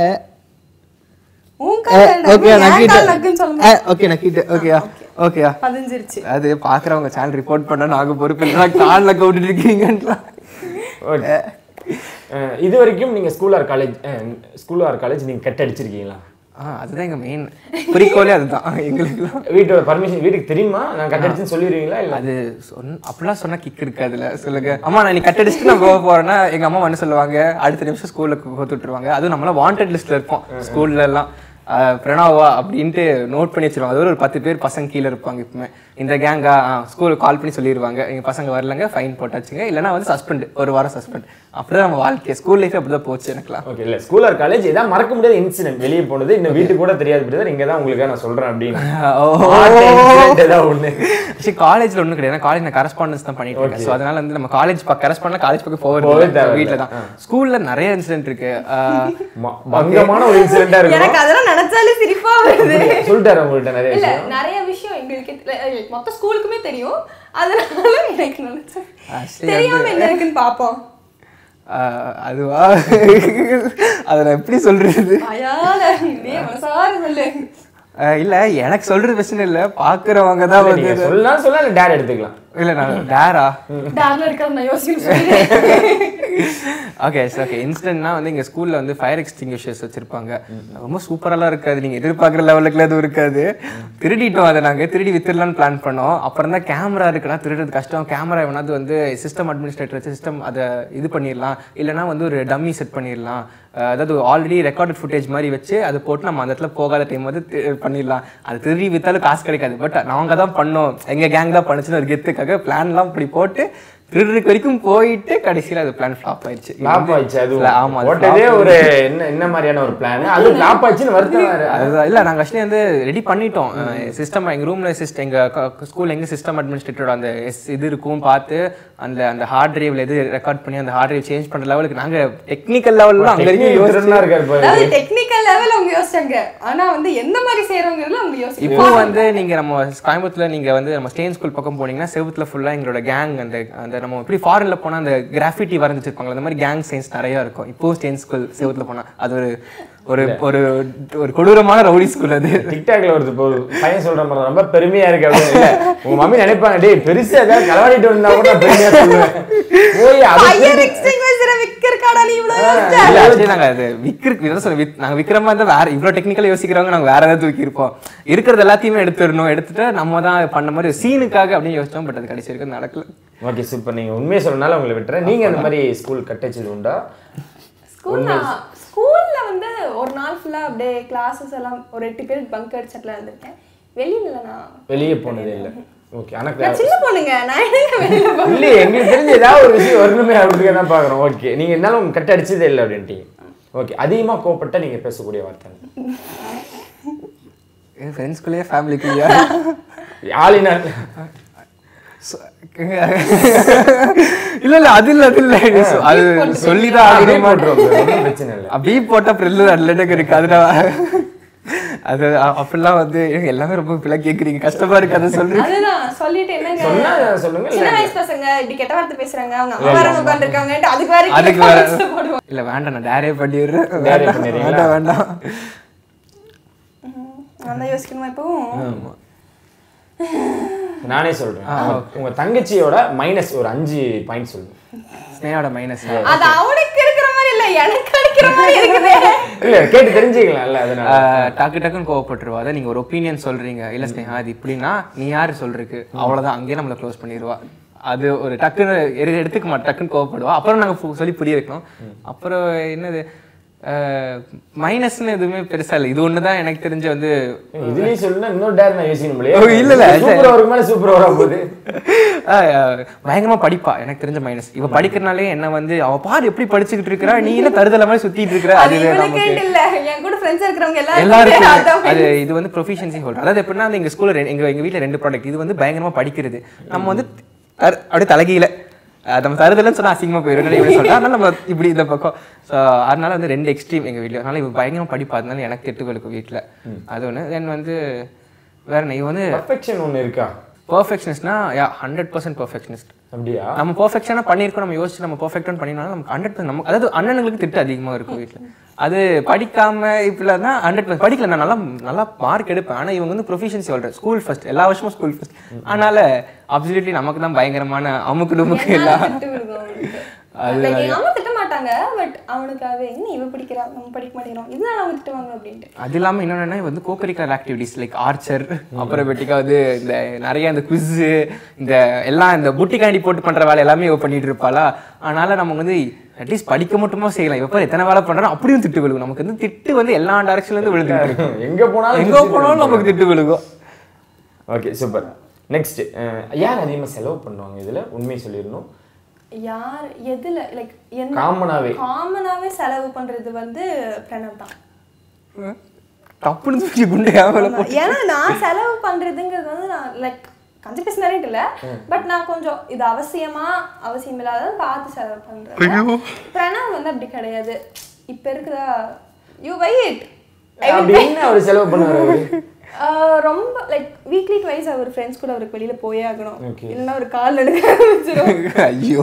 உன் கால் வேண்டாம், ஓகே என் கால் நக்கிட்டேன் நக்குன்னு சொல்ல ஓகே நக்கிட்டேன் ஓகேயா ஓகேயா பதிஞ்சிருச்சு அது பாக்குறவங்க சேனல் ரிப்போர்ட் பண்ணா நாங்க பொறுப்பு இல்லை காலில் கவுட்டு இருக்கீங்கன்றான் ஓகே அஹ், இது வரைக்கும் நீங்க school or college school or college நீங்க கட் அடிச்சிருக்கீங்களா ஆ அதுதான் எங்க மெயின் குறிக்கோளே அதுதான் எங்களுக்குலாம் வீட்டோட பர்மிஷன் வீட்டுக்கு தெரியுமா நான் கட் அடிச்சுன்னு சொல்லிடுவீங்களா இல்ல அது சொன்ன அப்படிலாம் சொன்னா கிக் இருக்காதுல்ல சொல்லுங்க அம்மா நான் நீ கட் அடிச்சுட்டு நான் போக போறேன்னா எங்க அம்மா என்ன சொல்லுவாங்க அடுத்த நிமிஷம் ஸ்கூல்ல கோத்து விட்டுருவாங்க அதுவும் நம்மளாம் வாண்டட் லிஸ்ட்ல இருப்போம் ஸ்கூல்ல எல்லாம் ஆஹ் பிரணாவா அப்படின்ட்டு நோட் பண்ணி வச்சிருவாங்க அது ஒரு பத்து பேர் பசங்க கீழே இருப்பாங்க இப்பவுமே இந்த கேங்கா ஸ்கூலுக்கு கால் பண்ணி சொல்லிடுவாங்க எங்க பசங்க வரலங்க ஃபைன் போட்டாச்சுங்க இல்லைன்னா வந்து சஸ்பெண்ட் ஒரு வாரம் சஸ்பெண்ட் அப்படிதான் நம்ம வாழ்க்கை ஸ்கூல் லைஃப் அப்படிதான் போச்சு எனக்குலாம் ஓகே இல்ல ஸ்கூல் ஆர் காலேஜ் ஏதாவது மறக்க முடியாத இன்சிடென்ட் வெளியே போனது இந்த வீட்டுக்கு கூட தெரியாது பிரதர் இங்க தான் உங்களுக்கு நான் சொல்றேன் அப்படின்னு மாட்ட incident ஏதாவது ஒண்ணு சரி காலேஜ்ல ஒன்றும் கிடையாது காலேஜ் நான் கரஸ்பாண்டன்ஸ் தான் பண்ணிட்டு இருக்கேன் ஸோ அதனால வந்து நம்ம காலேஜ் கரஸ்பாண்ட் காலேஜ் பக்கம் போகவே போகிறது தேவையில்ல. வீட்டில் தான் ஸ்கூல்ல நிறைய இன்சிடென்ட் இருக்கு ஆஹ் ம- பங்கமான ஒரு இன்சிடென்டா இருக்கும் எனக்கு அதெல்லாம் நினைச்சாலே சிரிப்பா வருது சொல்லிட்டாரு உங்கள்ட்ட நிறைய இல்ல விஷயம் நிறைய விஷயம் எங்களுக்கு தெ- இல்ல, மொத்த ஸ்கூலுக்குமே தெரியும் அதனால எனக்கு நினைச்சேன் Actually தெரியாம என்ன இருக்குன்னு பாப்போம் ஆஹ் அதுவா அதை நான் எப்படி சொல்றது அயால நீ மனசார சொல்லு ஆஹ் இல்ல எனக்கு சொல்றது பிரச்சனை இல்ல பாக்குறவங்க தான் இல்ல, வந்து நீங்க சொல்லலாம் சொல்லலாம் இல்ல டேட் எடுத்துக்கலாம் இல்ல நான் டேரா டார்ல இருக்கிறது நான் யோசிக்கணும் சொல்லிடுறேன். ஓகே சார் ஓகே இன்சிடென்ட்னா வந்து எங்க ஸ்கூல்ல வந்து ஃபயர் எக்ஸ்டிங்யூஷர்ஸ் வச்சிருப்பாங்க ரொம்ப சூப்பராலாம் இருக்காது நீங்க எதிர்பார்க்குற லெவலுக்குலாம் எதுவும் இருக்காது திருடிட்டோம் அதை நாங்க திருடி வித்துடலாம்னு பிளான் பண்ணோம் அப்புறம் தான் கேமரா இருக்குன்னா திருடுறது கஷ்டம் கேமரா வேணாது வந்து சிஸ்டம் அட்மினிஸ்ட்ரேட்டர் வச்சு சிஸ்டம் அதை இது பண்ணிடலாம் இல்லைன்னா வந்து ஒரு டம்மி செட் பண்ணிடலாம் அஹ் அதாவது ஆல்ரெடி ரெக்கார்டட் ஃபுட்டேஜ் மாதிரி வச்சு அதை போட்டு நம்ம அந்த இடத்துல போகாத டைம் வந்து தி- பண்ணிடலாம் அது திருடி வித்தாலும் காசு கிடைக்காது பட் நாங்க தான் பண்ணோம் எங்க கேங் தான் பண்ணுச்சுன்னு ஒரு கெத்துக்காக பிளான்லாம் இப்படி போட்டு திருடுறதுக்கு வரைக்கும் போயிட்டு கடைசியில அது பிளான் ஃப்ளாப் ஆயிடுச்சு ஃபிளாப் ஆயிடுச்சு அது இல்ல, ஆமா அது போட்டதே flop ஒரு என்ன என்ன மாதிரியான ஒரு பிளான் அது ஃபிளாப் ஆச்சுன்னு வருத்தம் வேற அதுதான் இல்ல நாங்க ஆக்சுவலி வந்து ரெடி பண்ணிட்டோம் சிஸ்டம் எங்க ரூம்ல சிஸ்டம் எங்க ஸ்கூல் எங்க சிஸ்டம் அட்மினிஸ்ட்ரேட்டரோட அந்த எஸ் இது இருக்கும் பார்த்து அந்த அந்த ஹார்ட் டிரைவ்ல எது ரெக்கார்ட் பண்ணி அந்த ஹார்ட் டிரைவ் சேஞ்ச் பண்ற லெவலுக்கு நாங்க டெக்னிக்கல் லெவல்ல அங்க வரைக்கும் திருடனா யோசிச்சு இருக்காரு பாரு. அதாவது டெக்னிக்கல் லெவல் அவங்க யோசிச்சாங்க ஆனா வந்து எந்த மாதிரி செய்யறவங்கிறதுல அவங்க இப்போ யோசிப்பாங்க வந்து நீங்க நம்ம கோயம்புத்தூர்ல நீங்க வந்து நம்ம ஸ்டேன் ஸ்கூல் பக்கம் போனீங்கன்னா செவுத்துல ஃபுல்லா எங்களோட கேங் அந்த அந்த நம்ம எப்படி ஃபாரின்ல போனா அந்த கிராஃபிட்டி வரைஞ்சு வச்சிருப்பாங்க அந்த மாதிரி கேங் சயின்ஸ் நிறைய இருக்கும் இப்போ ஸ்டேன் ஸ்கூல் செவுத்துல போனா அது ஒரு ஒரு ஒரு ஒரு கொடூரமான ரவுடி ஸ்கூல் அது டிக்டாக்ல வருது இப்போ ஒரு பையன் சொல்ற மாதிரி ரொம்ப பெருமையா இருக்கு அப்படின்னு இல்ல உங்க மம்மி நினைப்பாங்க டேய் பெருசா ஏதாவது களவாடிட்டு வந்தா கூட நான் பெருமையா சொல்லுவேன் போய் அதை ஃபயர் திருடி- எக்ஸ்டிங்விஷரை விக்கிறக்காடா நீ இவ்வளவு யோசிச்ச இல்ல actually நாங்க அது விக்கிருக்கு இதான் சொல்ல வித் நாங்க விக்கிற மாதிரி இருந்தா வேற இவ்வளவு டெக்னிக்கலா யோசிக்கிறவங்க நாங்க வேற ஏதாவது தூக்கி இருப்போம் இருக்கிறது எல்லாத்தையுமே எடுத்துடணும் எடுத்துட்டு நம்ம தான் பண்ண மாதிரி சீனுக்காக அப்படின்னு யோசிச்சோம் பட் அது கடைசி வரைக்கும் நடக்கல ஓகே சூப்பர் நீங்க உண்மையை சொல்லனால உங்களை விட்டுறேன் நீங்க அந்த மாதிரி ஸ்கூல் கட்டச்சது உண்டா ஸ்கூல்ல ஸ்கூல்ல வந்து ஒரு நாள் ஃபுல்லா அப்படியே கிளாஸஸ் எல்லாம் ஒரு எட்டு பேர் பங்க் அடிச்சட்ல இருந்திருக்கேன் வெளியில நான் வெளியே போனதே இல்ல ஓகே ஆனா நான் சின்ன பொண்ணுங்க நான் என்னங்க வெளியில போறேன் இல்ல எங்களுக்கு தெரிஞ்ச ஏதாவது ஒரு விஷயம் வரணுமே அப்படின்னு தான் பாக்குறோம் ஓகே நீங்க இருந்தாலும் உங்க கட்ட அடிச்சதே இல்லை அப்படின்ட்டீங்க ஓகே அதிகமா கோவப்பட்ட நீங்க பேசக்கூடிய வார்த்தை ஃப்ரெண்ட்ஸ்குள்ளேயே ஃபேமிலிக்குள்ளேயா ஆளினார் இல்ல இல்ல அது இல்ல அது இல்ல இது சொ- அது சொல்லிதான் ஆகணும் ஒன்றும் பிரச்சனை இல்லை அப்படி போட்டா பிரில்ல அட்லட்டுக்கு இருக்கு அதனால அது அ- அப்படிலாம் வந்து ஏங்க, எல்லாமே ரொம்ப இப்பெல்லாம் கேக்குறீங்க கஷ்டமா இருக்கு அதை சொல்றேன் அதுதான் சொல்லிட்டு என்னங்க சொன்னா சொல்லுங்க இல்ல சின்ன வயசு பசங்க இப்படி கெட்ட வார்த்தை பேசுறாங்க அவங்க அம்மா வேற உட்காந்துருக்காங்க அதுக்கு வேற அதுக்கு கீழே வேற comments போடுவாங்க இல்ல வேண்டாம் நான் டேரே பண்ணிடுறேன் Dare வேண்டாம், பண்ணிடுறீங்களா? வேண்டாம் வேண்டாம் நான் தான் யோசிக்கணுமா இப்போ நானே சொல்றேன் உங்க தங்கச்சியோட மைனஸ் ஒரு அஞ்சு பாயிண்ட் சொல்லுங்க ஸ்னேயோட மைனஸ் அது அவனுக்கு இருக்கிற மாதிரி இல்ல எனக்கு அடிக்கிற மாதிரி இருக்குது இல்ல கேட்டு தெரிஞ்சுக்கலாம்ல அதனால டக்கு டக்குன்னு கோவப்பட்டுருவா அதை நீங்க ஒரு ஒப்பீனியன் சொல்றீங்க இல்ல ஸ்னேகா அது இப்படின்னா நீ யாரு சொல்றதுக்கு அவ்வளவுதான் அங்கேயே நம்மள க்ளோஸ் பண்ணிடுவா அது ஒரு டக்குன்னு எடு- எடுத்துக்க மாட்டோம் டக்குன்னு கோவப்படுவா அப்புறம் நாங்க பு- சொல்லி புரிய வைக்கணும் அப்புறம் என்னது மைனஸ்னு எதுவுமே பெருசா இல்லை இது ஒண்ணுதான் எனக்கு தெரிஞ்ச வந்து இதுலயும் சொல்லுனா இன்னொரு டேர் நான் யோசிக்கணும் ஓ, இல்ல, இல்ல. சூப்பர் அவருக்கு மேல சூப்பர் வர போகுது ஆஹ் ஆஹ் பயங்கரமா படிப்பா எனக்கு தெரிஞ்ச மைனஸ் இவ படிக்கிறனாலே என்ன வந்து அவ பாரு எப்படி படிச்சுக்கிட்டு இருக்கறா நீ என்ன தருதல மாதிரி சுத்திட்டு இருக்கிற அது அதுவே இவனுக்கு நமக்கு இல்ல என் கூட ஃப்ரெண்ட்ஸ் இருக்கிறவங்க எல்லாரும் எல்லாருக்கும் அதான் அது இது வந்து ப்ரொஃபிஷியன்சி ஹோல்டர் அதாவது எப்படின்னா வந்து எங்க ஸ்கூல்ல எங்க எங்க வீட்ல ரெண்டு ப்ராடக்ட் இது வந்து பயங்கரமா படிக்கிறது நம்ம வந்து தர- அப்படியே தலைகீழ அஹ் நம்ம தருதலன்னு சொன்னா அசிங்கமா போயிடும் இப்படி சொல்றேன் அதனால நம்ம இப்படி இந்த பக்கம் ஸோ அதனால வந்து ரெண்டு எக்ஸ்ட்ரீம் எங்க வீட்ல அதனால இவ பயங்கரமா படிப்பா அதனால எனக்கு திட்டு விழுக்கும் வீட்ல அது ஒன்று தென் வந்து வேற என்ன, இவ வந்து பர்ஃபெக்ஷன் ஒன்று இருக்கா பர்ஃபெக்ஷனிஸ்ட்னா யா ஹண்ட்ரட் பர்சன்ட் பர்ஃபெக்ஷனிஸ்ட் அப்படியா நம்ம பர்ஃபெக்ஷனாக பண்ணியிருக்கோம் நம்ம யோசிச்சு நம்ம பர்ஃபெக்டாக பண்ணினாலும் நமக்கு ஹண்ட்ரட் நம்ம அதாவது அண்ணனுங்களுக்கு திட்டு அதிகமாக இருக்கும் வீட்டில் அது படிக்காம இப்படிலாம் தான் ஹண்ட்ரட் படிக்கல நான் நல்லா நல்லா மார்க் எடுப்பேன் ஆனால் இவங்க வந்து ப்ரொஃபிஷியன்சி சொல்கிறேன் ஸ்கூல் ஃபர்ஸ்ட் எல்லா வருஷமும் ஸ்கூல் ஃபர்ஸ்ட் அதனால அப்சல்யூட்லி நமக்கு தான் பயங்கரமான அமுக்கு டுமுக்கு எல்லாம் திட்டு விழுகும் அவனுக்கு. Like, எங்க அம்மா திட்ட மாட்டாங்க பட் அவனுக்காக என்ன இவ படிக்கிறா நம்ம படிக்க மாட்டேங்கிறோம் இதனால அவங்க திட்டுவாங்க அப்படின்ட்டு அது இல்லாமல் இன்னொன்னா வந்து கோகரிக்கல் ஆக்டிவிட்டிஸ் லைக் ஆர்ச்சர் அப்புறமேட்டுக்கா வந்து இந்த நிறைய இந்த குவிஸு இந்த எல்லாம் இந்த புட்டி காண்டி போட்டு பண்ற வேலை எல்லாமே இவ பண்ணிட்டு இருப்பாளா அதனால நம்ம வந்து அட்லீஸ்ட் படிக்க மட்டுமா செய்யலாம் இவ பாரு எத்தனை வேலை பண்றோம் அப்படியும் திட்டு விழுகும் நமக்கு வந்து திட்டு வந்து எல்லா டைரக்ஷன்ல இருந்து விழுந்துட்டு இருக்கும் எங்க போனாலும் எங்க போனாலும் நமக்கு திட்டு விழுகும் ஓகே சூப்பர் நெக்ஸ்ட் யார் அதிகமாக செலவு பண்ணுவாங்க இதுல உண்மையை சொல்லிடணும் யார் எதுல லைக் என்ன காமனாவே காமனாவே செலவு பண்றது வந்து பிரணவ் தான் தப்புன்னு சொல்லி குண்டு ஏன் ஆமா. ஏன்னா நான் செலவு பண்றதுங்கிறது வந்து நான் லைக் கஞ்சி பேசினாலே இல்ல பட் நான் கொஞ்சம் இது அவசியமா அவசியம் இல்லாத பார்த்து செலவு பண்றேன் பிரணவ் வந்து அப்படி கிடையாது இப்ப இருக்குதா யூ வெயிட் அப்படி என்ன அவர் செலவு பண்ணுவார் அவரு ரொம்ப லைக் வீக்லி ட்வைஸ் அவர் ஃப்ரெண்ட்ஸ் கூட அவருக்கு வெளியில போயே ஆகணும் Okay. இல்லைன்னா ஒரு கால் எடுக்க ஆரம்பிச்சிடும் ஐயோ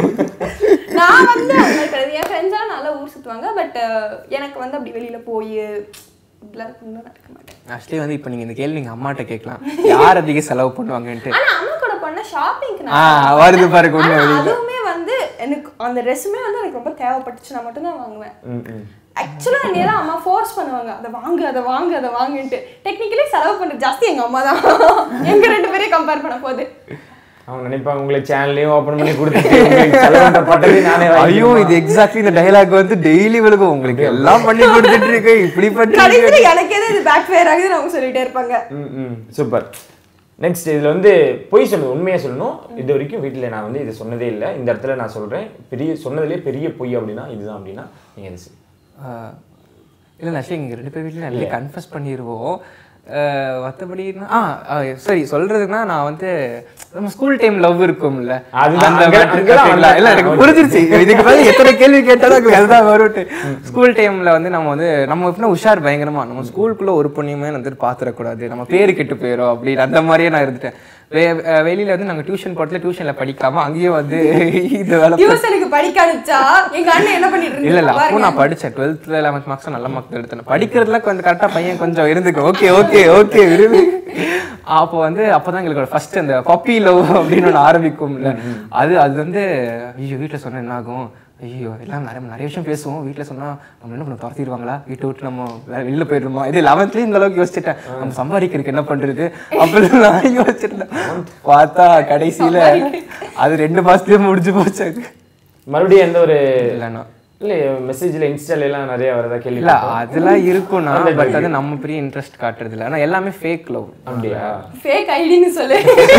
நான் வந்து அந்த மாதிரி கிடையாது என் ஃப்ரெண்ட்ஸாக நல்லா ஊர் சுற்றுவாங்க பட் எனக்கு வந்து அப்படி வெளியில போய் இப்படிலாம் இருக்கணும்னு நடக்க மாட்டேன் ஆக்சுவலி வந்து இப்போ நீங்க இந்த கேள்வி நீங்க அம்மாட்ட கேட்கலாம் யார் அதிக செலவு பண்ணுவாங்கன்ட்டு ஆனா அம்மா கூட பண்ண ஷாப்பிங்க்கு ஆ வருது பாருங்க உண்மை வெளியில அதுவுமே வந்து எனக்கு அந்த ட்ரெஸ்ஸுமே வந்து எனக்கு ரொம்ப தேவைப்பட்டுச்சு நான் மட்டும் தான் வாங்குவேன் ம் ம் ஆக்சுவலாக என்னையெல்லாம் அம்மா ஃபோர்ஸ் பண்ணுவாங்க அதை வாங்கு அதை வாங்கு அதை வாங்குன்ட்டு டெக்னிக்கலி செலவு பண்ணுறது ஜாஸ்தி எங்க அம்மா தான் எங்க ரெண்டு பேரையும் கம்பேர் பண்ண போகுது அவங்க நினைப்பாங்க உங்களை சேனல்லையும் ஓப்பன் பண்ணி கொடுத்துட்டு உங்களுக்கு செலவு பண்ற பட்டதையும் நானே ஐயோ வாங்கிக்கணுமா? இது எக்ஸாக்ட்லி இந்த டயலாக் வந்து டெய்லி விழுகும் உங்களுக்கு எல்லாம் பண்ணி கொடுத்துட்டு இருக்கு இப்படி பண்ணி கடைசியில எனக்கு எது இது பேக் ஃபேர் ஆகுதுன்னு அவங்க சொல்லிட்டே இருப்பாங்க ம் ம் சூப்பர் நெக்ஸ்ட் இதுல வந்து பொய் சொல்லணும் உண்மையா சொல்லணும் இது வரைக்கும் வீட்டில் நான் வந்து இது சொன்னதே இல்லை இந்த இடத்துல நான் சொல்றேன் பெரிய சொன்னதுலேயே பெரிய பொய் அப்படின்னா இதுதான் அப்படின்னா நீங்க எது செய்ய- இல்லை நஷி இங்கே ரெண்டு பேர் வீட்லையும் நிறைய கன்ஃபஸ் பண்ணிடுவோம் மற்றபடி ஆ ஆ, சரி சொல்றதுன்னா நான் வந்து நம்ம ஸ்கூல் டைம் லவ் இருக்கும்ல அதுதான், அந்த அங்க- மாதிரி அங்கதான் இல்ல, இல்ல எனக்கு வந்தேன். புரிஞ்சிருச்சு இதுக்கு மேலே எத்தனை கேள்வி கேட்டாலும் எனக்கு அதுதான் வரும்ட்டு ஸ்கூல் டைம்ல வந்து நம்ம வந்து நம்ம எப்படின்னா உஷார் பயங்கரமா நம்ம ஸ்கூலுக்குள்ள ஒரு பொண்ணையுமே வந்து பாத்துறக்கூடாது நம்ம பேரு கெட்டு போயிடும் அப்படின்னு அந்த மாதிரியே நான் இருந்துட்டேன் வெ- அஹ் வெளியில வந்து நாங்க டியூஷன் போறதுல டியூஷன்ல படிக்காம அங்கேயே வந்து இந்த வேலை டியூஷனுக்கு படிக்க அனுப்பிச்சா எங்க அண்ணன் என்ன பண்ணிட்டு இல்ல இல்ல இருந்தா அப்போ நான் படிச்சேன் டுவெல்த்ல லெவன்த் மார்க்ஸ் நல்ல மார்க்ஸ் எடுத்தேன் படிக்கிறதுல கொஞ்சம் கரெக்டா பையன் கொஞ்சம் இருந்துக்கு ஓகே ஓகே ஓகே விரும்பி அப்போ வந்து அப்பதான் எங்களுக்கு ஃபர்ஸ்ட் அந்த பப்பி லவ் அப்படின்னு ஒன்று ஆரம்பிக்கும்ல அது அது வந்து ஐயோ வீட்டுல சொன்னா என்ன ஆகும் ஐயோ எல்லாம் நிறைய நிறைய விஷயம் பேசுவோம் வீட்டுல சொன்னா நம்ம என்ன பண்ண துரத்திடுவாங்களா வீட்டை விட்டு நம்ம வேற வெளில போயிடுமா இது லெவன்த்லயும் இந்த அளவுக்கு யோசிச்சுட்டேன் நம்ம சம்பாதிக்கிறதுக்கு என்ன பண்றது அப்படின்னு நான் யோசிச்சிருந்தேன் பார்த்தா கடைசியில அது ரெண்டு மாசத்துலயே முடிஞ்சு போச்சு அது. மறுபடியும் எந்த ஒரு இல்லைண்ணா இல்ல மெசேஜ்ல இன்ஸ்டால எல்லாம் நிறைய வரதா கேள்வி இல்ல அதெல்லாம் இருக்கும்னா பட் அது நம்ம பெரிய இன்ட்ரெஸ்ட் காட்டுறது இல்ல ஆனா எல்லாமே ஃபேக் லவ் அப்படியா ஃபேக் ஐடின்னு சொல்லு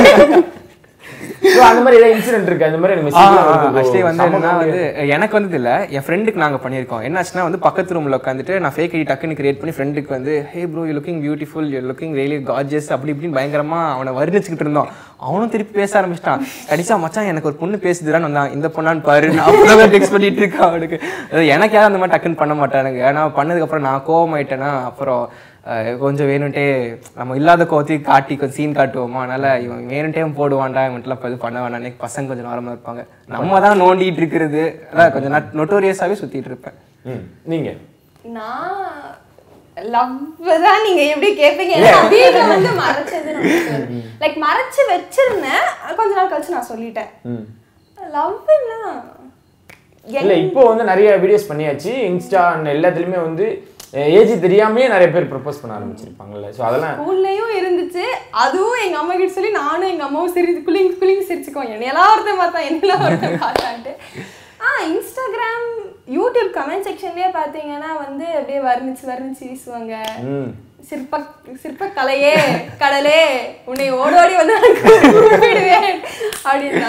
So, அந்த மாதிரி ஏதாவது இன்சிடென்ட் இருக்கு அந்த மாதிரி எனக்கு மெசேஜ் ஆக்சுவலி வந்து என்னன்னா வந்து எனக்கு வந்தது இல்ல என் ஃப்ரெண்டுக்கு நாங்க பண்ணியிருக்கோம் என்னாச்சுன்னா வந்து பக்கத்து ரூம்ல உட்காந்துட்டு நான் ஃபேக் ஐடி டக்குன்னு கிரியேட் பண்ணி ஃப்ரெண்டுக்கு வந்து hey bro you looking beautiful you looking really gorgeous அப்படி இப்படின்னு பயங்கரமா அவனை வர்ணிச்சுக்கிட்டு இருந்தோம் அவனும் திருப்பி பேச ஆரம்பிச்சிட்டான் கடைசியா மச்சான் எனக்கு ஒரு பொண்ணு பேசுதுடான்னு வந்தான் இந்த பொண்ணான்னு பாரு நான் அப்பதான் டெக்ஸ்ட் பண்ணிட்டு இருக்கேன் அவனுக்கு அது எனக்கு யாரும் அந்த மாதிரி டக்குன்னு பண்ண மாட்டானுங்க ஏன்னா பண்ணதுக்கு அப்புறம் நான் கோவமாயிட்டேன்னா அப்புறம் அஹ், கொஞ்சம் வேணும்ட்டே நம்ம இல்லாத கோவத்தையும் காட்டி கொஞ்சம் சீன் காட்டுவோமா அதனால இவன் வேணும்ட்டே அவன் போடுவான்டா இவன்ட்டுலாம் இப்போ இது பண்ண வேணாம் பசங்க கொஞ்சம் நார்மலாக இருப்பாங்க நம்ம தான் நோண்டிட்டு இருக்கிறது அதான் கொஞ்சம் நொட்டோரியஸாகவே சுத்திட்டு இருப்பேன் ம் நீங்க நான் லவ் தான் நீங்க எப்படி கேட்பீங்க ஏன்னா வீட்ல வந்து மறைச்சது லைக் மறைச்சு வச்சிருந்தேன் கொஞ்ச நாள் கழிச்சு நான் சொல்லிட்டேன் ம் லவ்னா இல்ல இப்போ வந்து நிறைய வீடியோஸ் பண்ணியாச்சு இன்ஸ்டா and எல்லாத்துலயுமே வந்து ஏஜ் தெரியாமலே நிறைய பேர் ப்ரப்போஸ் பண்ண ஆரம்பிச்சிருப்பாங்கல்ல ஸோ அதெல்லாம் ஸ்கூல்லையும் இருந்துச்சு அதுவும் எங்க அம்மா கிட்ட சொல்லி நானும் எங்க அம்மாவும் சிரிச்சு குளிங் குளிங் சிரிச்சுக்குவோம் என்னையெல்லாம் ஒருத்தன் பார்த்தா என்னெல்லாம் ஒருத்தன் பார்த்தான்ட்டு ஆ இன்ஸ்டாகிராம் யூடியூப் கமெண்ட் செக்ஷன்லயே பாத்தீங்கன்னா வந்து அப்படியே வர்ணிச்சு வர்ணிச்சு வீசுவாங்க ம் சிற்ப சிற்பக்கலையே கடலே உன்னை ஓடோடி வந்து நான் கூப்பிடுவேன் அப்படின்னா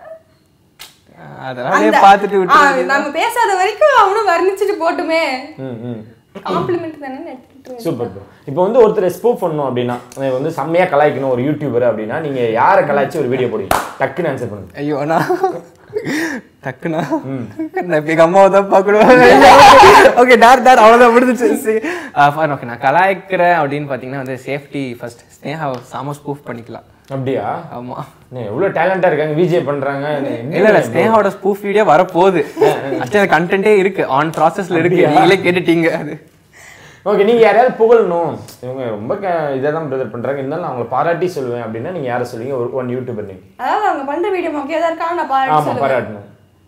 அதெல்லாம் அப்படியே பார்த்துட்டு ஆ, விட்டு நம்ம பேசாத வரைக்கும் அவனும் வர்ணிச்சுட்டு போட்டுமே ம் ம் காம்ப்ளிமெண்ட் தானே எடுத்துட்டு சூப்பர் ப்ரோ இப்போ வந்து ஒருத்தர் ஸ்பூப் பண்ணணும் அப்படின்னா அஹ் வந்து செம்மையா கலாய்க்கணும் ஒரு யூடியூபர் அப்படின்னா நீங்க யாரை கலாய்ச்சி ஒரு வீடியோ போடுவீங்க டக்குன்னு ஆன்சர் பண்ணுங்க ஐயோ நான் டக்குனா நான் இப்போ எங்கள் அம்மாவை தான் பார்க்கணும் ஓகே டார் டார் அவ்வளோதான் முடிஞ்சிச்சு ஓகே நான் கலாய்க்கிறேன் அப்படின்னு பார்த்தீங்கன்னா வந்து சேஃப்டி ஃபர்ஸ்ட் ஸ்னேஹா சாம ஸ்பூஃப் பண்ணிக்கலாம் அப்படியா ஆமாம் நீ எவ்வளவு டேலண்டா இருக்காங்க விஜய் பண்றாங்க இல்ல இல்ல ஸ்னேகாவோட ஸ்பூஃப் வீடியோ வரப்போகுது ஆக்சுவலி அந்த கண்டென்ட்டே இருக்கு ஆன் ப்ராசஸ்ல இருக்கு நீங்களே கேட்டுட்டீங்க அது ஓகே நீங்க யாரையாவது புகழணும் இவங்க ரொம்ப இதை தான் பிரதர் பண்றாங்க இருந்தாலும் நான் அவங்களை பாராட்டி சொல்லுவேன் அப்படின்னா நீங்க யாரை சொல்லுவீங்க ஒரு ஒன் யூடியூபர் நீங்க அதாவது அவங்க பண்ற வீடியோ மொக்கையா தான் இருக்காங்க நான் பாராட்டி ஆமா சொல்லுவேன் பாராட்டணும்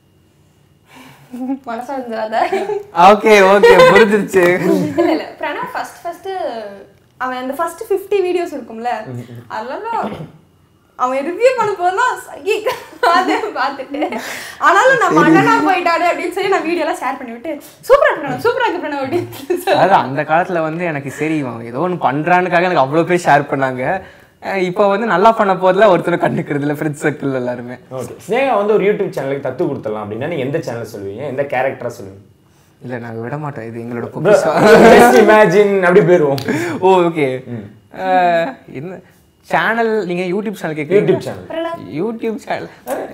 மனசா இருந்துடாத ஓகே ஓகே புரிஞ்சிருச்சு இல்ல இல்ல பிரணவ் ஃபர்ஸ்ட் ஃபர்ஸ்ட் அவன் அந்த ஃபர்ஸ்ட் 50 வீடியோஸ் இருக்கும்ல அதெல்லாம் அவன் ரிவ்யூ பண்ண போதெல்லாம் சகி அதை பார்த்துட்டு ஆனாலும் நான் மன்னனா போயிட்டாரு அப்படின்னு சொல்லி நான் வீடியோலாம் ஷேர் பண்ணி விட்டு சூப்பரா இருக்கணும் சூப்பரா இருக்கு பிரணவ் அப்படின்னு சொல்லி அதாவது அந்த காலத்துல வந்து எனக்கு சரி இவன் ஏதோ ஒன்று பண்றானுக்காக எனக்கு அவ்வளோ பேர் ஷேர் பண்ணாங்க அஹ் இப்போ வந்து நல்லா பண்ண போதில் ஒருத்தர் கண்டுக்கிறது இல்லை ஃப்ரெண்ட்ஸ் சர்க்கிள் எல்லாருமே ஓகே ஸ்னேகா வந்து ஒரு யூடியூப் சேனலுக்கு தத்து கொடுத்துடலாம் அப்படின்னா நீங்க எந்த சேனல் சொல்லுவீங்க எந்த கேரக்டரா சொல்லுவீங்க இல்லை நாங்கள் விட மாட்டோம் இது எங்களோட பொக்கிஷம் ஜஸ்ட் இமேஜின் அப்படி போயிருவோம் ஓ ஓகே என்ன சேனல் நீங்க யூடியூப் சேனல் கேட்குறீங்க யூடியூப் சேனல் யூடியூப் சேனல்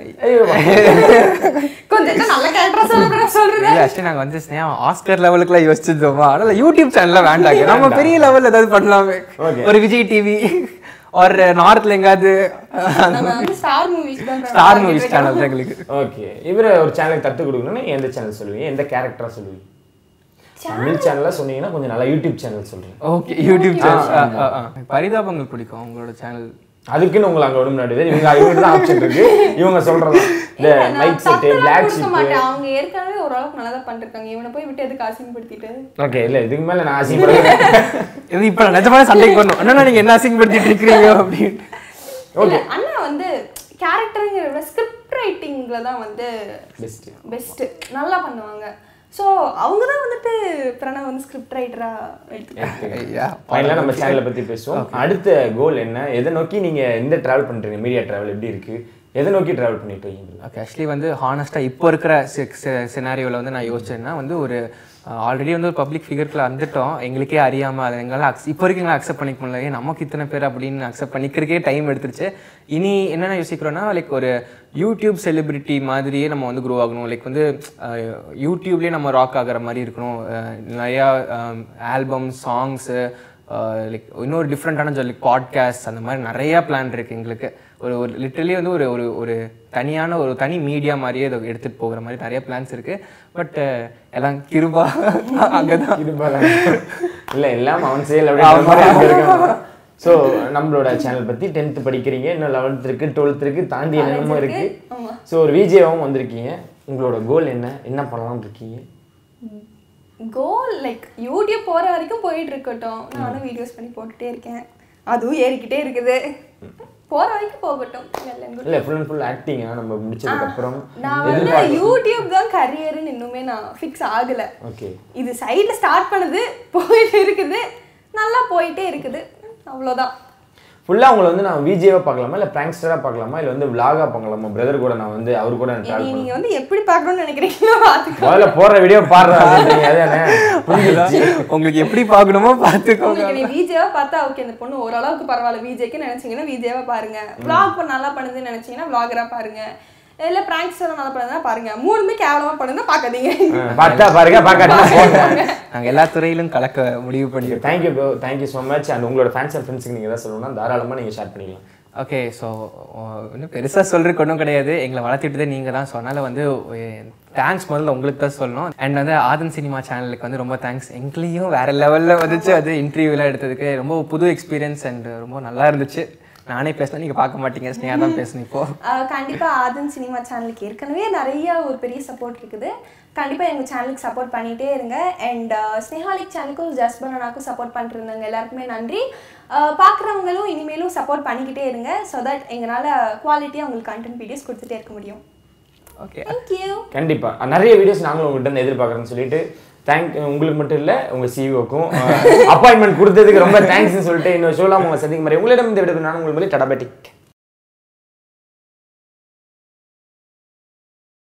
கொஞ்சம் நல்ல கேரக்டரா சொல்லுறேன் சொல்றேன் இல்ல ஆக்சுவலி நாங்க வந்து ஸ்னேகா ஆஸ்கர் லெவலுக்குலாம் யோசிச்சிருந்தோமா அதனால யூடியூப் சேனல்ல வேண்டாங்க நம்ம பெரிய லெவல்ல ஏதாவது பண்ணலாமே Okay. ஒரு விஜய் டிவி ஒரு நார்த்ல எங்காவது நம்ம வந்து ஸ்டார் மூவிஸ் தான் ஸ்டார் மூவிஸ் சேனல் தான் எங்களுக்கு ஓகே இவரை ஒரு சேனலுக்கு தத்து கொடுக்கணும்னா எந்த சேனல் சொல்லுவீங்க எந்த கேரக்டரா சொல்லுவீங்க தமிழ் சேனல்ல சொன்னீங்கன்னா கொஞ்சம் நல்லா யூடியூப் சேனல் சொல்றீங்க ஓகே யூடியூப் சேனல் பரிதாபங்கள் பிடிக்கும் உங்களோட சேனல் அதுக்குன்னு உங்களை அங்க விட முடியாது இவங்க இவங்க தான் ஆப்ஷன் இருக்கு இவங்க சொல்றதா இந்த லைட் செட்டு பிளாக் கொடுக்க ஷிப் மாட்டேன் அவங்க ஏற்கனவே ஓரளவுக்கு நல்லா தான் பண்ணிருக்காங்க இவனை போய் விட்டு எதுக்கு அசிங்கப்படுத்திட்டு ஓகே இல்ல இதுக்கு மேல நான் ஆசைப்படுறேன் இது இப்ப நான் நிஜமான சண்டைக்கு பண்ணணும் அண்ணா நீங்க என்ன அசிங்கப்படுத்திட்டு இருக்கிறீங்க அப்படின்னு இல்ல அண்ணா வந்து கேரக்டருங்கிற விட ஸ்கிரிப்ட் ரைட்டிங்ல தான் வந்து பெஸ்ட் பெஸ்ட் நல்லா பண்ணுவாங்க ஸோ அவங்க தான் வந்துட்டு பிரணவ் வந்து ஸ்கிரிப்ட் ரைட்டரா எடுத்துக்காங்க ஐயா ஃபைனலாக நம்ம சேனலை பத்தி பேசுவோம் அடுத்த கோல் என்ன எதை நோக்கி நீங்க எந்த டிராவல் பண்றீங்க மீடியா டிராவல் எப்படி இருக்கு எதை நோக்கி டிராவல் பண்ணிட்டு இருக்கீங்க ஓகே ஆக்சுவலி வந்து ஹானஸ்ட்டாக இப்போ இருக்கிற சினாரியோவில் வந்து நான் யோசிச்சேன்னா வந்து ஒரு ஆல்ரெடி வந்து ஒரு பப்ளிக் ஃபிகருக்குள்ள வந்துட்டோம் எங்களுக்கே அறியாமல் அதை எங்களால் அக்ஸ் இப்போ வரைக்கும் எங்களை அக்செப்ட் பண்ணிக்க முடியல ஏன் நமக்கு இத்தனை பேர் அப்படின்னு அக்செப்ட் பண்ணிக்கிறதுக்கே டைம் எடுத்துருச்சு இனி என்னென்ன யோசிக்கிறோன்னா லைக் ஒரு யூடியூப் செலிபிரிட்டி மாதிரியே நம்ம வந்து க்ரோ ஆகணும் லைக் வந்து அஹ், யூடியூப்லேயே நம்ம ராக் ஆகிற மாதிரி இருக்கணும் அஹ், நிறையா ஆல்பம் சாங்ஸு லைக் இன்னொரு டிஃப்ரெண்ட்டான ஜோ லைக் பாட்காஸ்ட் அந்த மாதிரி நிறையா பிளான் இருக்குது எங்களுக்கு ஒரு ஒரு லிட்டரலி வந்து ஒரு ஒரு ஒரு தனியான ஒரு தனி மீடியா மாதிரியே இதை எடுத்துகிட்டு போகிற மாதிரி நிறைய பிளான்ஸ் இருக்குது பட் எல்லாம் கிருபா அங்கே தான் இல்ல எல்லாம் அவன் செயல் அப்படின்னு ஸோ நம்மளோட சேனல் பத்தி டென்த் படிக்கிறீங்க இன்னும் லெவன்த் இருக்கு டுவெல்த் இருக்கு தாண்டி என்னென்னமோ இருக்கு ஸோ ஒரு விஜேவும் வந்திருக்கீங்க உங்களோட கோல் என்ன என்ன பண்ணலாம்னு இருக்கீங்க கோல் லைக் யூடியூப் போற வரைக்கும் போயிட்டு இருக்கட்டும் நானும் வீடியோஸ் பண்ணி போட்டுட்டே இருக்கேன் அதுவும் ஏறிக்கிட்டே இருக்குது போற வரைக்கும் போகட்டும் well and good. இல்ல ஃபுல் அண்ட் ஃபுல் ஆக்டிங் நம்ம முடிச்சதுக்கு அப்புறம் நான் வந்து யூடியூப் தான் கரியர்னு இன்னுமே நான் ஃபிக்ஸ் ஆகல ஓகே இது சைடுல ஸ்டார்ட் பண்ணது போயிட்டு இருக்குது நல்லா போயிட்டே இருக்குது அவ்வளோதான் ஃபுல்லா உங்களை வந்து நான் விஜேவா பார்க்கலாமா இல்ல பிராங்க்ஸ்டரா பார்க்கலாமா இல்ல வந்து vlog-ஆ பார்க்கலாமா பிரதர் கூட நான் வந்து அவர் கூட நான் இனி ட்ராவல் நீங்க வந்து எப்படி பார்க்கணும்னு நினைக்கிறீங்களோ பார்த்துக்கோ முதல்ல போற வீடியோ பாடுறா அப்படின்றீங்க அதானே புரிஞ்சுச்சு உங்களுக்கு எப்படி பார்க்கணுமோ பார்த்துக்கோங்க உங்களுக்கு நீ விஜேவா பார்த்தா ஓகே இந்த பொண்ணு ஓரளவுக்கு பரவாயில்ல விஜேக்கு நினைச்சீங்கன்னா விஜேவா பாருங்க vlog பண்ண நல்லா பண்ணுதுன்னு நினைச்சீங்கன்னா vlogger-ஆ பாருங்க இல்ல பிராங்க்ஸ் எல்லாம் நல்லா பண்ணுதுன்னா பாருங்க மூணுமே கேவலமா பண்ணுதுன்னா பார்க்காதீங்க பார்த்தா பாருங்க பார்க்காதீங்க நாங்கள் எல்லா துறையிலும் கலக்க முடிவு பண்ணியிருக்கோம் thank you bro thank you so much and உங்களோட ஃபேன்ஸ் அண்ட் ஃப்ரெண்ட்ஸுக்கு நீங்கள் எதாவது சொல்லணும்னா தாராளமாக நீங்கள் ஷேர் பண்ணிக்கலாம் ஓகே ஸோ இன்னும் பெருசாக சொல்கிறதுக்கு ஒன்றும் கிடையாது எங்களை வளர்த்திட்டதே நீங்கள் தான் ஸோ அதனால் வந்து தேங்க்ஸ் முதல்ல உங்களுக்கு தான் சொல்லணும் அண்ட் வந்து ஆதன் சினிமா சேனலுக்கு வந்து ரொம்ப தேங்க்ஸ் எங்களையும் வேறு லெவலில் வந்துச்சு அது இன்டர்வியூலாம் எடுத்ததுக்கு ரொம்ப புது எக்ஸ்பீரியன்ஸ் அண்ட் ரொம்ப நல்லா இருந்துச்சு நானே பேசினா நீங்கள் பார்க்க மாட்டீங்க ஸ்னேகா தான் பேசணும் இப்போ ஆஹ் கண்டிப்பா ஆதன் சினிமா சேனலுக்கு ஏற்கனவே நிறைய ஒரு பெரிய சப்போர்ட் இருக்குது கண்டிப்பா எங்க சேனலுக்கு சப்போர்ட் பண்ணிட்டே இருங்க அண்ட் ஸ்னேஹாலிக் சேனலுக்கும் ஜஸ்ட் பனானாக்கும் சப்போர்ட் பண்ணிட்டு இருந்தாங்க எல்லாருக்குமே நன்றி ஆஹ் பார்க்குறவங்களும் இனிமேலும் சப்போர்ட் பண்ணிக்கிட்டே இருங்க ஸோ தட் எங்களால் குவாலிட்டியாக உங்களுக்கு கண்டென்ட் வீடியோஸ் கொடுத்துட்டே இருக்க முடியும் ஓகே தேங்க்யூ கண்டிப்பாக நிறைய வீடியோஸ் நாங்களும் உங்கள்கிட்ட இருந்து எதிர்பார்க்குறோன்னு சொல்லிட்டு தேங்க் உங்களுக்கு மட்டும் இல்லை உங்கள் சிஇஓக்கும் அப்பாயின்மெண்ட் கொடுத்ததுக்கு ரொம்ப தேங்க்ஸ்னு சொல்லிட்டு இன்னொரு ஷோலாம் உங்களை சந்திக்கும் மாதிரி உங்களிடம் இந்த விட நான் உங்களுக்கு டடாபேட்டிக்